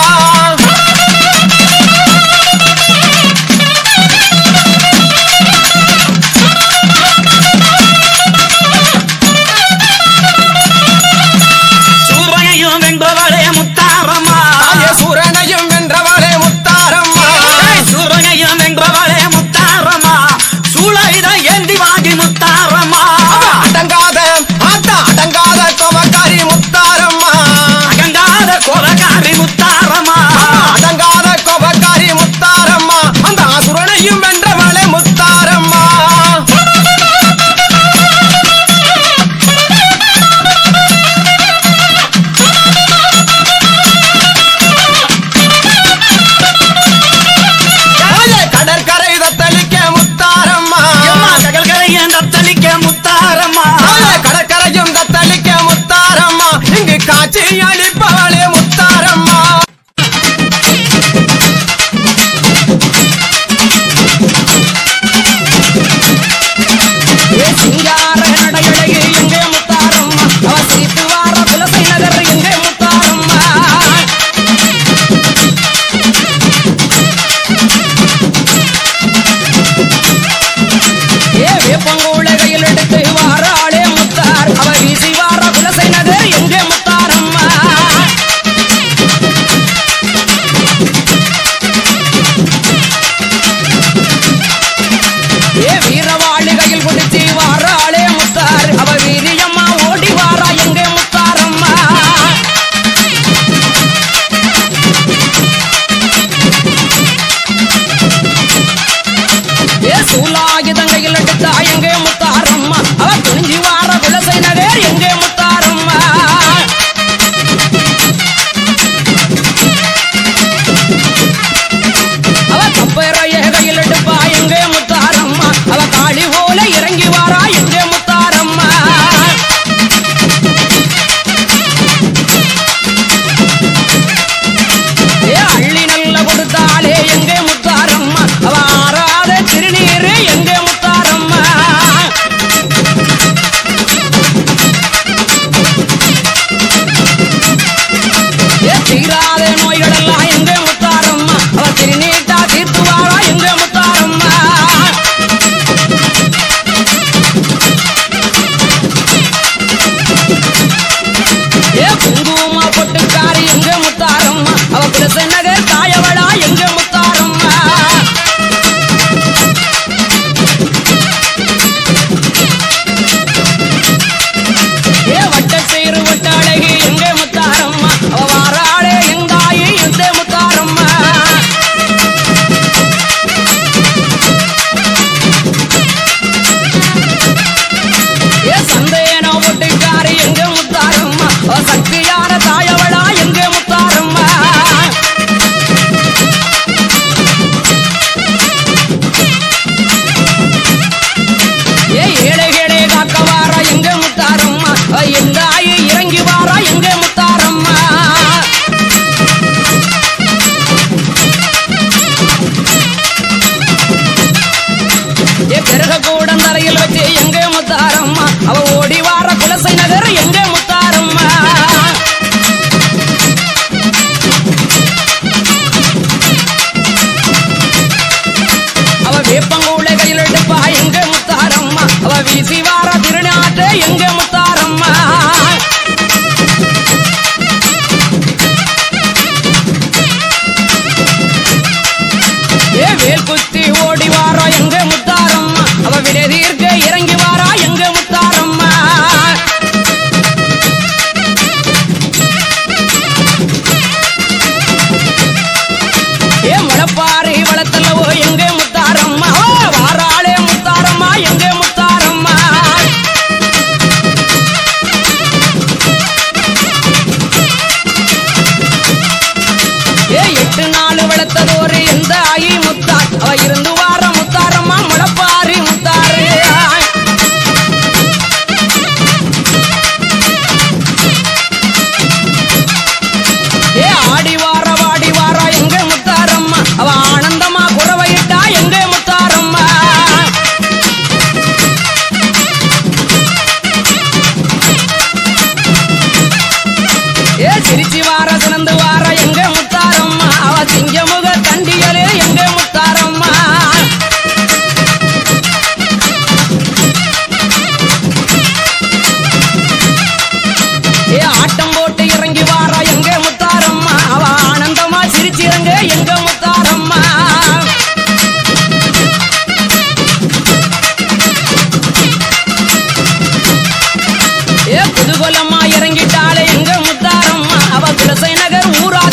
சூரனையும் வென்றவளே முத்தாரம்மா தாய சூரனையும் வென்றவளே முத்தாரம்மா ஏய், சூரனையும் வென்றவளே முத்தாரம்மா சூளைத ஏந்தி வாங்கி முத்தாரம்மா அவ அடங்காத ஆத்தா அடங்காத கோபக்காரி முத்தாரம்மா அகங்காத கோலகாரி முத்தாரம்மா அடங்காத கோபக்காரி முத்தாரம்மா அந்த அசுரனையும் வென்றவளே முத்தாரம்மா ஏழை கடற்கரை தத்தளிக்க முத்தாரம்மா எம்மா சகல்கரையும் தத்தளிக்க முத்தாரம்மா ஏழை கடற்கரையும் தத்தளிக்க முத்தாரம்மா இங்கு காட்சி அளிப்பவளே முத்தாரம்மா ஏ சிங்கார நடையழகு எங்கே முத்தாரம்மா அவ சிரித்து வார புலசை நகர் எங்கே முத்தாரம்மா ஏ வேப்பங்கூழ கையில் எடுத்து வாராளே முத்தார் அவ வீசி வார புலசை நகர் எங்கே முத்தாரம்மா தீராத நோய்கள் எல்லாம் எங்க முத்தாரம்மா அவ திருநீட்டா தீர்த்து வாழா எங்க முத்தாரம்மா ஏ குங்கும பொட்டுக்காரி எங்க முத்தாரம்மா அவ குலச நகர் தாயவளா எங்க முத்தாரம்மா ஏ வட்ட சேரு வட்டாளகி எங்க முத்தாரம்மா அவ வாராளே எங்காயி எந்த முத்தாரம்மா ஏ சந்தேன ஒட்டுக்காரி எங்க முத்தாரம்மா அவ சக்தியான தாயவளா எங்க முத்தாரம்மா ஏ ஏழைகளே காக்க வாரா எங்க முத்தாரம்மா அவ எங்க ஆயி இறங்கி வாரா எங்க முத்தாரம்மா ஏ பெருக கூடம் தரையில் வச்சு எங்க முத்தாரம்மா அவ ஓடி வார குலசை நகர் எங்க முத்தாரம்மா அவ வேப்பங்கூட கையில் எடுப்பா எங்க முத்தாரம்மா அவ வீசி வார திருநாட்டு எங்க முத்தாரம்மா ஏ வேல் குத்தி ஓடி வாரா எங்க முத்தாரம்மா அவ விடதீர்க்க இறங்கி வாரா எங்க முத்தாரம்மா ஏ முளப்பாரி வளத்தல்லவோ எங்க முத்தாரம்மா ஓ வாராளே முத்தாரம்மா எங்க முத்தாரம்மா ஏ எட்டு நாள் வளர்த்ததோரு எந்த ஆயி முத்தார் அவ இருந்து வார முத்தாரம்மா முளப்பாரி முத்தாரு ஏ ஆடி வார வாடி வாரா எங்க முத்தாரம்மா அவ ஆனந்தமா குறவையிட்டா எங்க முத்தாரம்மா ஏ சிரிச்சி வார சினந்து வார எங்க முத்தாரம்மா அவ சிங்கமுக தண்டியலே எங்க முத்தாரம்மா ஏ ஆட்டம் போட்டு இறங்கி வாரா எங்க முத்தாரம்மா அவ ஆனந்தமா சிரிச்சிறங்க எங்க முத்தாரம்மா ஏ புதுகொலமா இறங்கிட்டாளே எங்க முத்தாரம்மா அவ குலசை நகர் ஊரா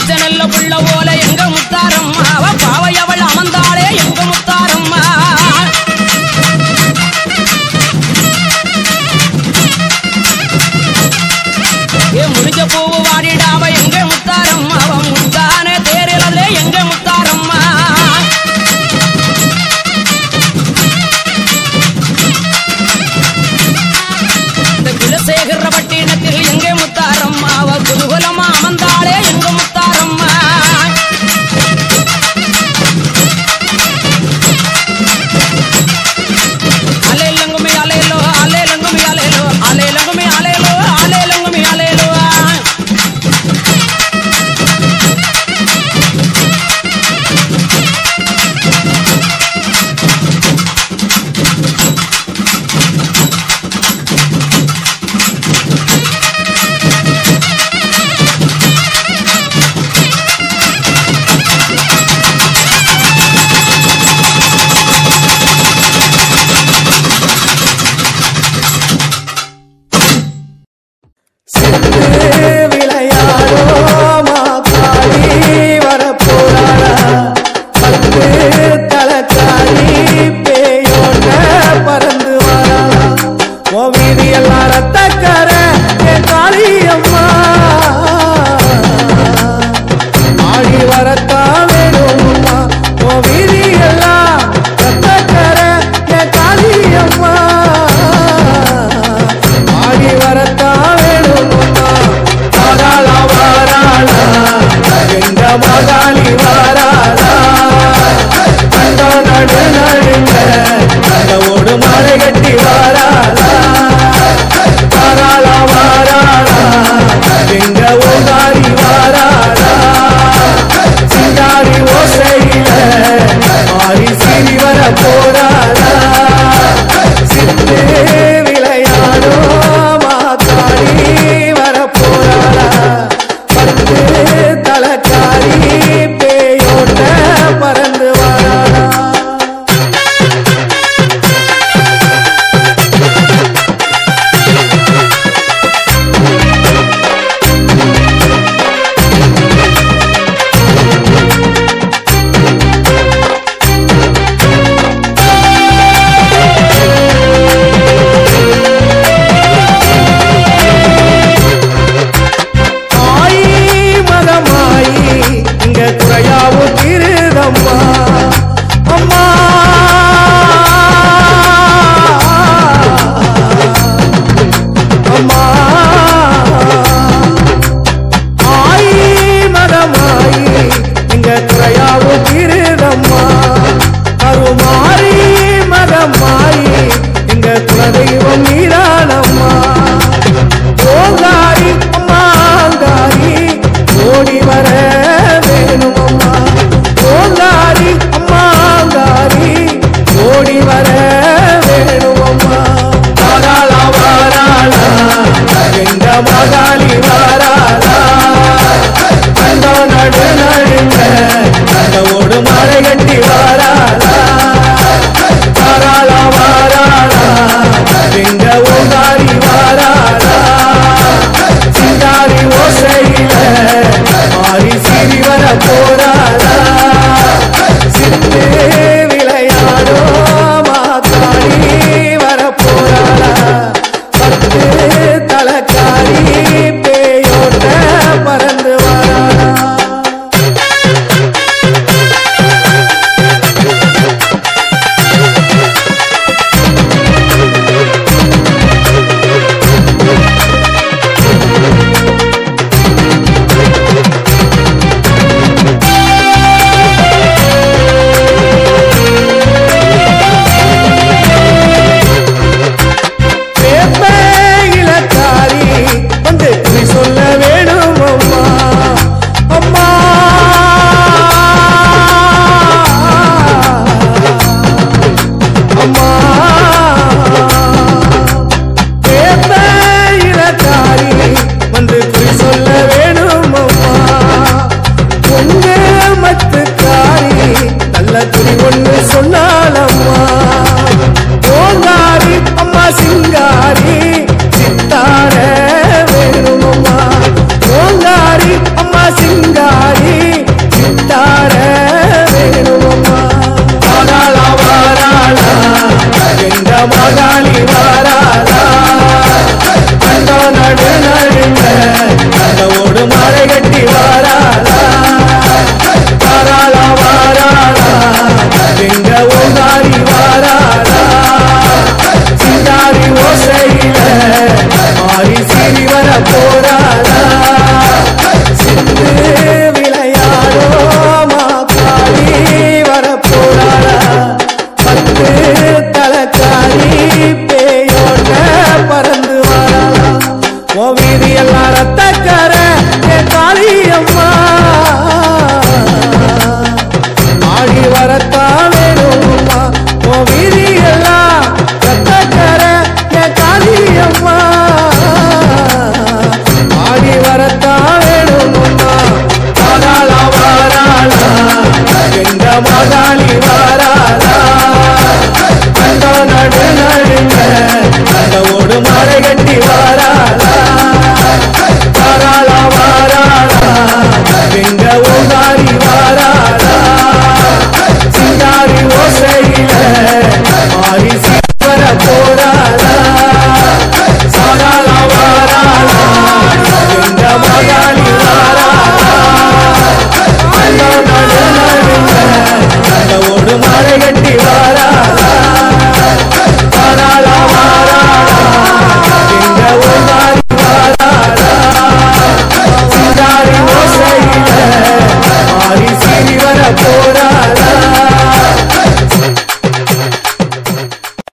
பச்ச நெல்ல புள்ள போல எங்க முத்தாரம்மா அவ பாவை அவள் அமர்ந்தாளே எங்க முத்தாரம்மா ஏ முடிஞ்ச பூவு வாடிடாம எங்க முத்தாரம்மா அவன் முத்தான தேரிலே எங்க முத்தாரம்மா இந்த குலசேகர பட்டினத்தில் எங்க முத்தாரம்மா அவ குதூகலமா அமர்ந்தாளே எங்க முத்தாரம்மா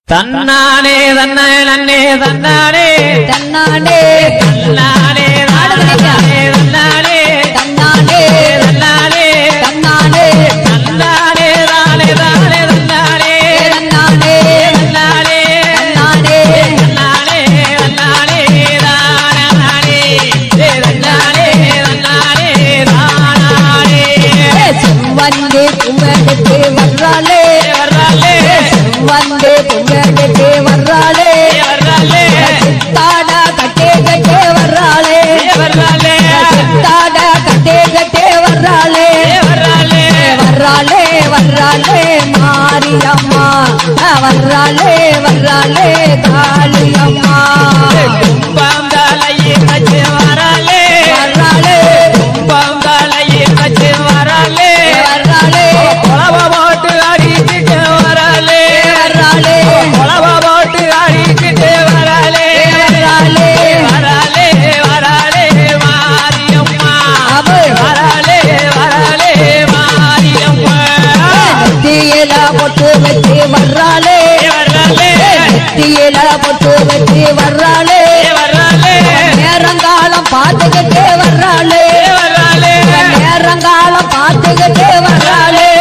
தன்னானே தன்னே நன்னே தன்னானே தன்னானே தன்னானே தன்னானே தன்னானே தன்னானே தன்னானே தன்னானே தன்னானே தானே தானே தன்னானே தன்னானே தன்னானே தன்னானே தன்னானே தன்னானே தானானே ஏ தன்னானே தன்னானே தானானே வந்து கும்பெடுத்து வர்றாளே வர்றாளே வந்து கும்பெடுத்து வர்றாளே வர்றாளே தாடா கட்டே கட்டே வர்றாளே வர்றாளே தாடா கட்டே கட்டே வர்றாளே வர்றாளே வர்றாளே வர்றாளே மாரியம்மா வர்றாளே வர்றாளே காளியம்மா கும்பந்தலையை வச்சு வராளே வர்றாளே கும்பந்தலையை வச்சு வராளே வர்றாளே குழவ போட்டு அடிக்கிட்டு வராளே வர்றாளே குழவ போட்டு அடிக்கிட்டு வராளே வர்றாளே வராளே வராளே மாரியம்மா அவ வராளே வராளே மாரியம்மா நெத்தியில பொட்டு வச்சு வர்றாளே வராளே நெத்தியில பொட்டு வச்சு வர்றாளே வராளே நேரங்காலம் பார்த்துக்கிட்டே வர்றாளே வராளே நேரங்காலம் பார்த்துக்கிட்டே வர்றாளே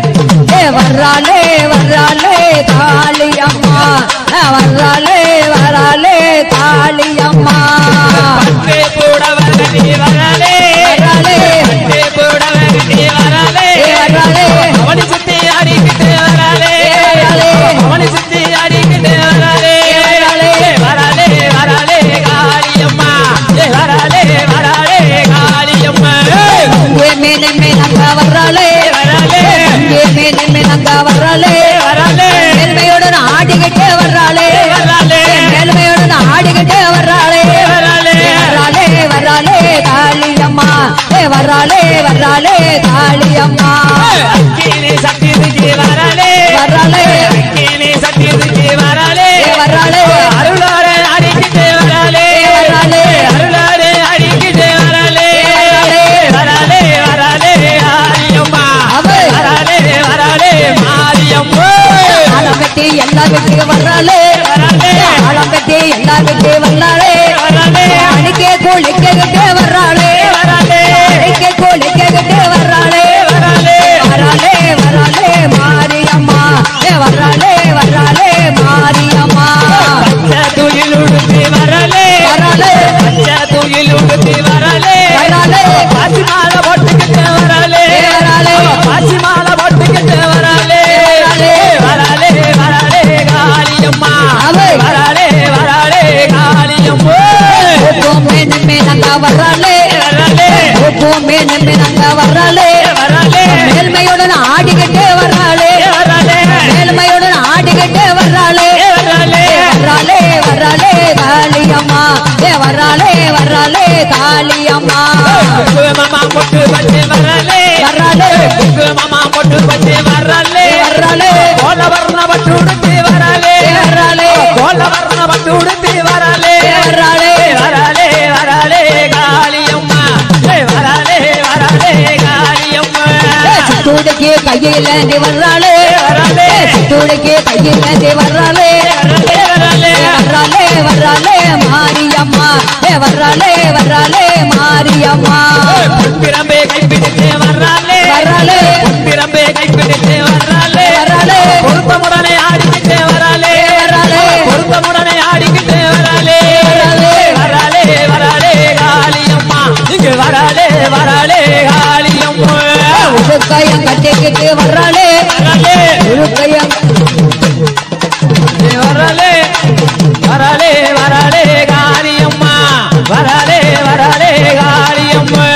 ஏ வர்றாளே வர்றாளே காளியம்மா வர்றாளே வர்றாளே காளியம்மா பத்தே போடவரடி வராளே வர்றாளே பத்தே போடவரடி வராளே ஏ வர்றாளே அவனை சுத்தி ஆடிக்கிட்டு வராளே வராளே. அவனை சுத்தி ஆடிக்கிட்டு வராளே வராளே. வராளே வராளே காளியம்மா ஏ வராளே வராளே காளியம்மா ஏ மேனே மேனங்க வர்றாளே வராளே ஏ மேனே மேனங்க வர்றாளே வராளே மேல்மையுடன் ஆடிக்கிட்டே வர்றாளே வராளே மேல்மையுடன் ஆடிக்கிட்டே வர்றாளே வராளே வர்றாளே வர்றாளே காளியம்மா ஏ வர்றாளே வர்றாளே காளியம்மா அக்கினி சக்திக்கு வராளே வர்றாளே அக்கினி சக்திக்கு வராளே ஏ வர்றாளே அருளாரே அடிக்கிட்டு வராளே வராளே. அருளாரே அடிக்கிட்டு வராளே வராளே வராளே ஆரியம்மா அவ. வராளே வராளே மாரியம்மா ஆலம் கட்டி எல்லா வீட்டுக்கு வர்றாளே வராளே ஆலம் கட்டி எல்லா வீட்டுக்கு வர்றாளே வராளே அணிக்கே குளிக்கிட்டே வர்றாளே வராளே அணிக்கே குளிக்கிட்டே வர்றாளே வராளே வர்றாளே வர்றாளே மாரியம்மா ஏ வர்றாளே வர்றாளே மாரியம்மா பச்சை துயில் உடுத்தி வராளே வர்றாளே பச்சை துயில் உடுத்தி வராளே வர்றாளே பாசி மாலை போட்டுக்கிட்டு வராளே ஏ வர்றாளே பாசி மாலை போட்டுக்கிட்டு வராளே வராளே. வராளே வராளே காளியம்மா அவ. வராளே வராளே காளியம்மா பூமே நம்மே நாங்க வர்றாளே வராளே பூமே நம்மே நாங்க வர்றாளே வராளே மேல்மையுடன் ஆடிக்கிட்டே வர்றாளே வராளே மேல்மையுடன் ஆடிக்கிட்டே வர்றாளே வராளே வர்றாளே வர்றாளே காளியம்மா ஏ வர்றாளே வர்றாளே காளியம்மா மாமா பொட்டு பச்சை வராளே வர்றாளே மாமா பொட்டு பச்சை வராளே வர்றாளே கோல வர்ண பட்டு உடுத்தி வராளே வர்றாளே கோல வர்ண பட்டு உடுத்தி வராளே வர்றாளே வராளே வராளே காளியம்மா ஏய் வராளே வராளே காளியம்மா சித்தூடுக்கு கையில நீ வர்றாளே வராளே சித்தூடுக்கு கையில நீ வர்றாளே வராளே வராளே வர்றாளே வர்றாளே மாரியம்மா ஏ வர்றாளே வர்றாளே மாரியம்மா பிறம்பே கைப்பிடித்து வராளே வர்றாளே பிறம்பே கைப்பிடித்து வராளே வர்றாளே பொருத்தமுடனே ஆடிக்கிட்டு வராளே வர்றாளே பொருத்தமுடனே ஆடிக்கிட்டு வராளே வர்றாளே வராளே வராளே காளியம்மா இங்கு வராளே வராளே காளியம்மா உடுக்கையம் கட்டிக்கிட்டு வர்றாளே வராளே உடுக்கையம் வரலே வரலே வரலே காளியம்மா வரலே வரலே காளியம்மா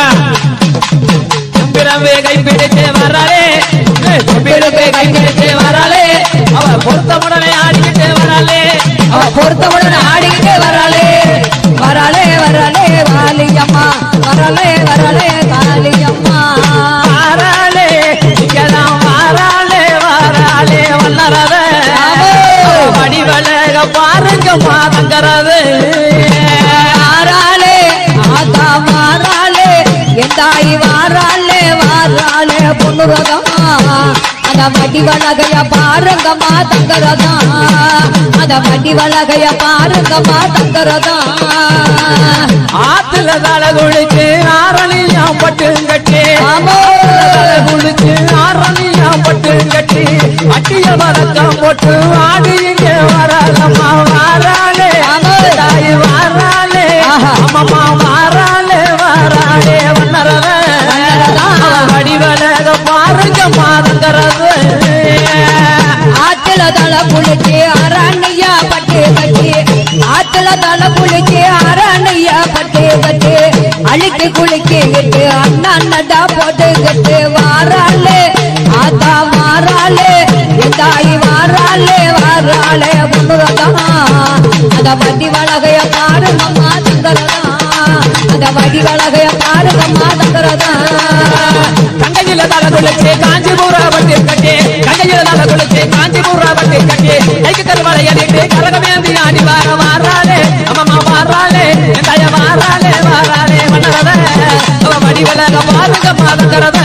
தம்பிரவே கைப்பிடிச்சு வரலே தம்பிரவே கைப்பிடிச்சு வரலே அவ பொருத்தமுடனே ஆடிக்கிட்டு வரலே அவ பொறுத்தவுடன் ஆடிக்கிட்டே வர்றாளே வராளே வராளே காளியம்மா வரலே வரலே காளியம்மா வாராளே இங்கதான் வாராளே வாராளே வல்லறத ஆமோ. வடிவழக பாருங்க மாதங்கிறது மாறாளே ஆத்தா மாறாளே என் தாய் வாராளே வாராளே பொண்ணுரகமா அத வடி வளகைய பாருங்கம்மா தங்கரதா அத வடி வளகைய பாருங்கம்மா தங்கரதா ஆத்துல தலை குளிச்சு ஆரணியாம் பட்டு கட்டி ஆமோ தலை குளிச்சு ஆரணியாம் பட்டு கட்டி அட்டிய வழக்கம் போட்டு ஆடி இங்கே வரலம்மா வாராளே ஆமா. தாய் வாராளே ஆஹா. அம்மம்மா வாராளே வாராளே வண்ணரத வண்ணரதா. வடிவலக பாருங்க மாதங்கிறது ஆத்துல தலை குளிச்சு அரண்யா பட்டு கட்டி ஆத்துல தலை குளிச்சு அரண்யா பட்டு கட்டி அழுக்கி குளிக்கிட்டு அண்ணா போட்டுக்கிட்டு வாராளே ஆத்தா வாராளே என் தாய் வாராளே வாராளே முன்னுரதா அத வடி வளகைய பாருங்கம்மா தங்கரதா அத வடி வளகைய பாருங்கம்மா தங்கரதா கங்கையில தலை குளிச்சு காஞ்சிபுர வட்டி கட்டி கங்கையில தலை குளிச்சு காஞ்சிபுர வட்டி கட்டி கைக்கு கருவளை அடிட்டு கரகமேந்தி ஆடி வார வாராளே அம்மம்மா வாராளே என் தாய வாராளே வாராளே வண்ணரத அவ வடிவலக பாருங்க பாதங்கரத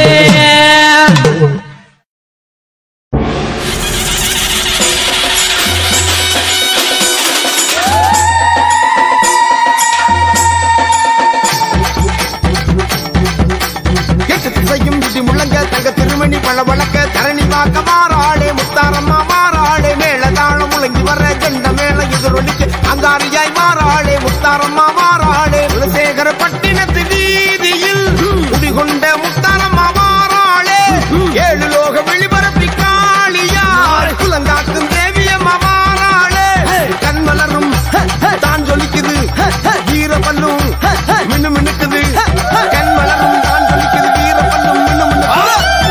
எட்டு திசையும் இடி முழங்க தங்க திருமணி பழ வழக்க தரணி வாக்க மாறாளே முத்தாரம்மா மாறாளே மேல தாளம் முழங்கி வர ஜெண்ட மேல எதிரொலிக்க அங்காரியாய் மாறாளே முத்தாரம்மா மாறாளே குலசேகர பட்டினத்து வீதியில் குடிகொண்ட முத்தாரம்மா மாறாளே ஏழு லோக வெளிபரப்பி காளியார் குலங்காக்கும் தேவியம்மா மாறாளே கண்மலரும் தான் ஜொலிக்குது வீர பல்லும் மின்னு மின்னுக்குது கண்மலரும் தான் ஜொலிக்குது வீர பல்லும் மின்னு மின்னுக்குது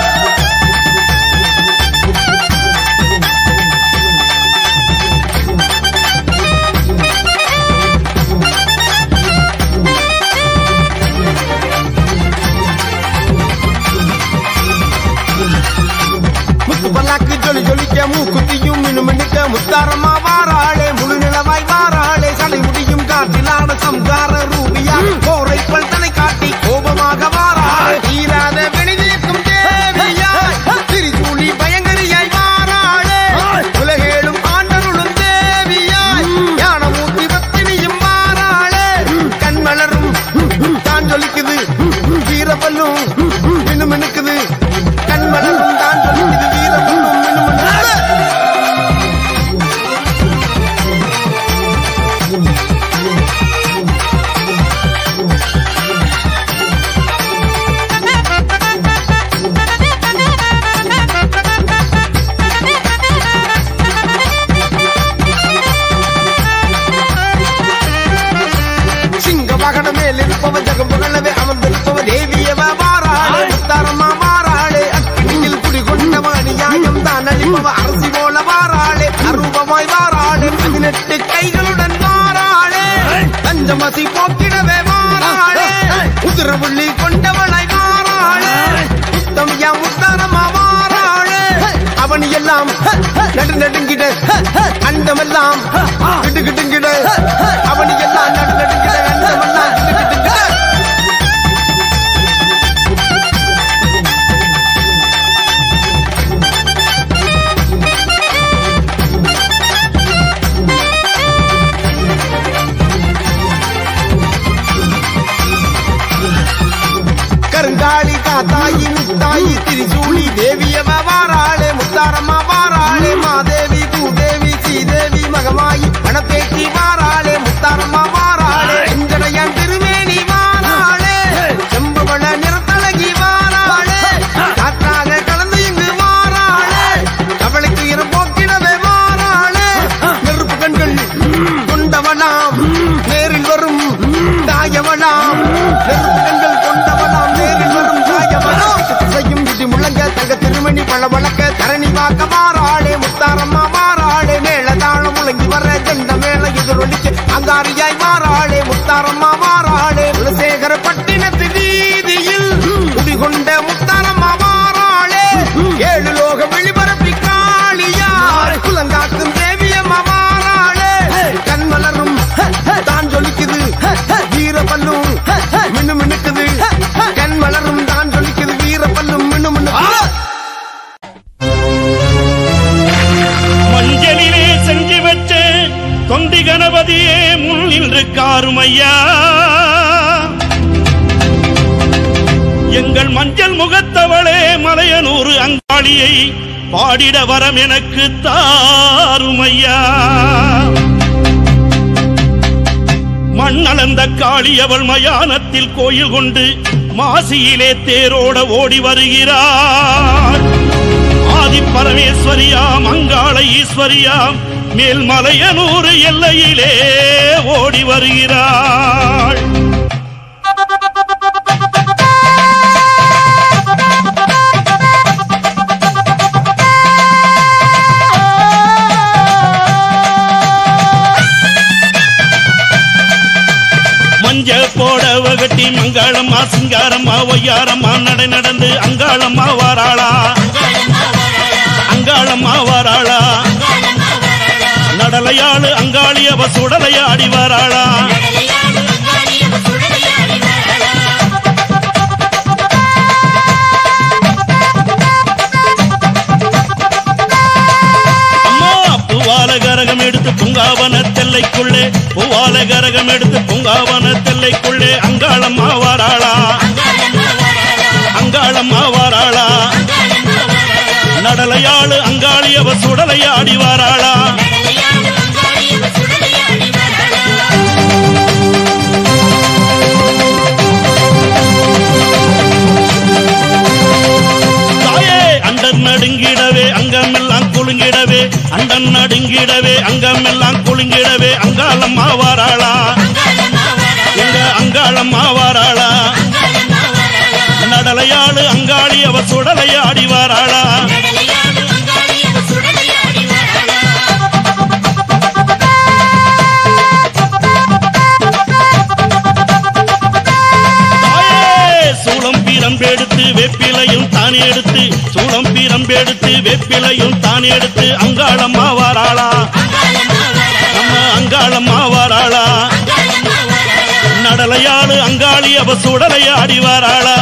முத்து பல்லாக்கு ஜொலி ஜொலிக்க மூக்குத்தியும் மினு மினுக்க முத்தாரம்மா வாராளே முழு நிலவாய் வாராளே சலை முடியும் காற்றிலான சம்கார ரூபியா கோரை பல்தனை காட்டி கோபமாக வாராளே தீராத வெளிதீர்க்கும் தேவியா திரிசூலி பயங்கரியாய் வாராளே உலகேழும் ஆண்டருளும் தேவியாய் ஞானமூர்த்தி பத்தினியும் வாராளே கண்மலரும் தான் ஜொலிக்குது வீரப்பல்லும் மினு மினுக்குது கண்மலரும் தான் ஜொலிக்குது வீரப்பல்லும் மினு மினுக்குது சிங்க வாகன மேல் இருப்பவ ஜகம் புகழவே அமர்ந்திருப்பவ தேவியவ மாறாளே முத்தாரம்மா மாறாளே அக்கினியில் குடிகொண்டவ அநியாயம் தான் அழிப்பவ அரசி போல மாறாளே அரூபமாய் மாறாளே பதினெட்டு கைகளுடன் மாறாளே பஞ்சமசி போக்கிடவே மாறாளே உதிரவுள்ளி கொண்டவளாய் மாறாளே முத்தமியா முத்தாரம்மா மாறாளே அவனி எல்லாம் நடு நடுங்கிட அண்டமெல்லாம் கிட்டு கிட்டுங்கிட அவனி எல்லாம் நடு நடுங்கிட அண்டமெல்லாம் கிட்டு கிட்டுங்கிட கருங்காளி காத்தாயி முத்தாயி திரிசூலி தேவியவ வாராளே முத்தாரம்மா வாராளே மாதேவி பூதேவி ஸ்ரீதேவி மகமாயி மணப்பேட்டி வாராளே முத்தாரம்மா வாராளே எஞ்சனையான் திருமேனி வாராளே செம்புவள நிறத்தழகி வாராளே காற்றாக கலந்து இங்கு வாராளே கவலைக்கு இரு போக்கிடவே வாராளே நெருப்பு கண்கள் கொண்டவனாம் நேரில் வரும் தாயவனாம் நெருப்பு கண்கள் கொண்டவனாம் நேரில் வரும் தாயவனாம் திசையும் இடி முழங்க தங்க திருமணி பழ வழக்க தரணி வாக்க மாறாளே முத்தாரம்மா மாறாளே மேல தாளம் முழங்கி வர ஜெண்ட மேல எதிரொலி எங்கள் மஞ்சள் முகத்தவளே மலையனூறு அங்காளியை பாடிட வரம் எனக்கு தாருமையா மண்ணளந்த காளி அவள் மயானத்தில் கோயில் கொண்டு மாசியிலே தேரோட ஓடி வருகிறார் ஆதி பரமேஸ்வரியாம் அங்காள ஈஸ்வரியாம் மேல்மலையனூர் எல்லையிலே ஓடி வருகிறாள் மஞ்ச போடவ கட்டி மங்காளம்மா சிங்காரம்மா ஒய்யாரம்மா நடை நடந்து அங்காளம்மா வாராளா அங்காளம்மா வாராளா நடலையாளு அங்காளி அவ சுடலையாடி வாராளா அம்மா பூவால கரகம் எடுத்து பூங்காவன தெல்லைக்குள்ளே பூவால கரகம் எடுத்து பூங்காவன தெல்லைக்குள்ளே அங்காளம்மா வாராளா அங்காளம்மா வாராளா நடலையாளு அங்காளி அவ சுடலையாடி வாராளா தாயே அண்டன் நடுங்கிடவே அங்கமெல்லாம் குலுங்கிடவே அண்டன் நடுங்கிடவே அங்கமெல்லாம் குலுங்கிடவே அங்காளம்மா வாராளா எங்க அங்காளம்மா வாராளா நடலையாளு அங்காளி அவ சுடலையாடி வாராளா தாயே சூளம் பீரம்பெடுத்து வெப்பிலையும் தானே எடுத்து சூளம் பீரம்பெடுத்து வெப்பிலையும் தானே எடுத்து அங்காளம்மா வாராளா நம்ம அங்காளம்மா வாராளா நடலையாளு அங்காளி அவ சுடலையாடி வாராளா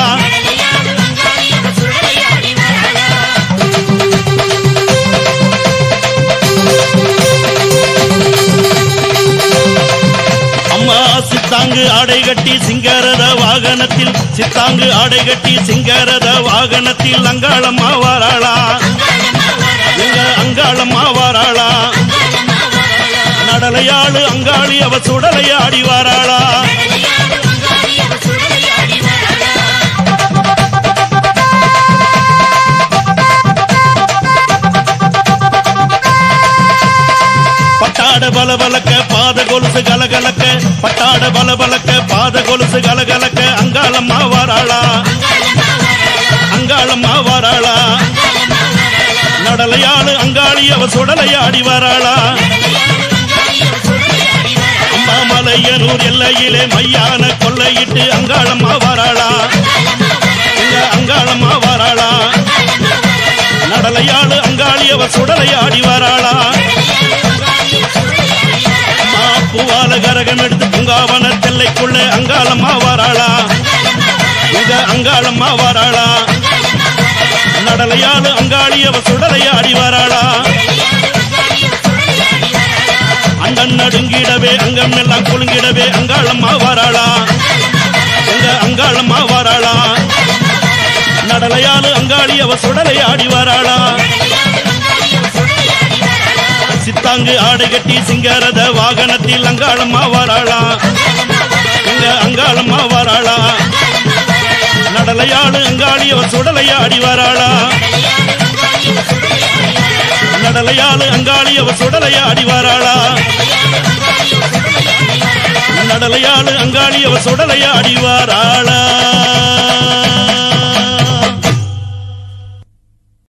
அம்மா சித்தாங்கு ஆடை கட்டி சிங்காரத வாகனத்தில் சித்தாங்கு ஆடை கட்டி சிங்காரத வாகனத்தில் அங்காளம்மா வாராளா எங்க அங்காளம்மா வாராளா நடலையாளு அங்காளி அவ சுடலையாடி வாராளா பட்டாட பலபலக்க பாத கொலுசு கலகலக்க பட்டாட பலபலக்க பாத கொலுசு கலகலக்க அங்காளம்மா வாராளா அங்காளம்மா வாராளா நடலையாளு அங்காளி அவ சுடலையாடி வாராளா அம்மாமலையனூர் எல்லையிலே மையான கொள்ளையிட்டு அங்காளம்மா வாராளா எங்க அங்காளம்மா வாராளா நடலையாளு அங்காளி அவ சுடலையாடி வாராளா அம்மா பூவால கரகம் எடுத்து பூங்காவன தெல்லைக்குள்ளே அங்காளம்மா வாராளா எங்க அங்காளம்மா வாராளா நடலையாளு அங்காளி அவ சுடலையாடி வாராளா அண்டன் நடுங்கிடவே அங்கம் எல்லாம் குலுங்கிடவே அங்காளம்மா வாராளா எங்க அங்காளம்மா வாராளா நடலையாளு அங்காளி அவ சுடலையாடி வாராளா சித்தாங்கு ஆடை கட்டி சிங்காரத வாகனத்தில் அங்காளம்மா வாராளா எங்க அங்காளம்மா வாராளா நடலையாளு அங்காளி அவ சுடலையாடி வாராளா நடலையாளு அங்காளி அவ சுடலையாடி வாராளா நடலையாளு அங்காளி அவ சுடலையாடி வாராளா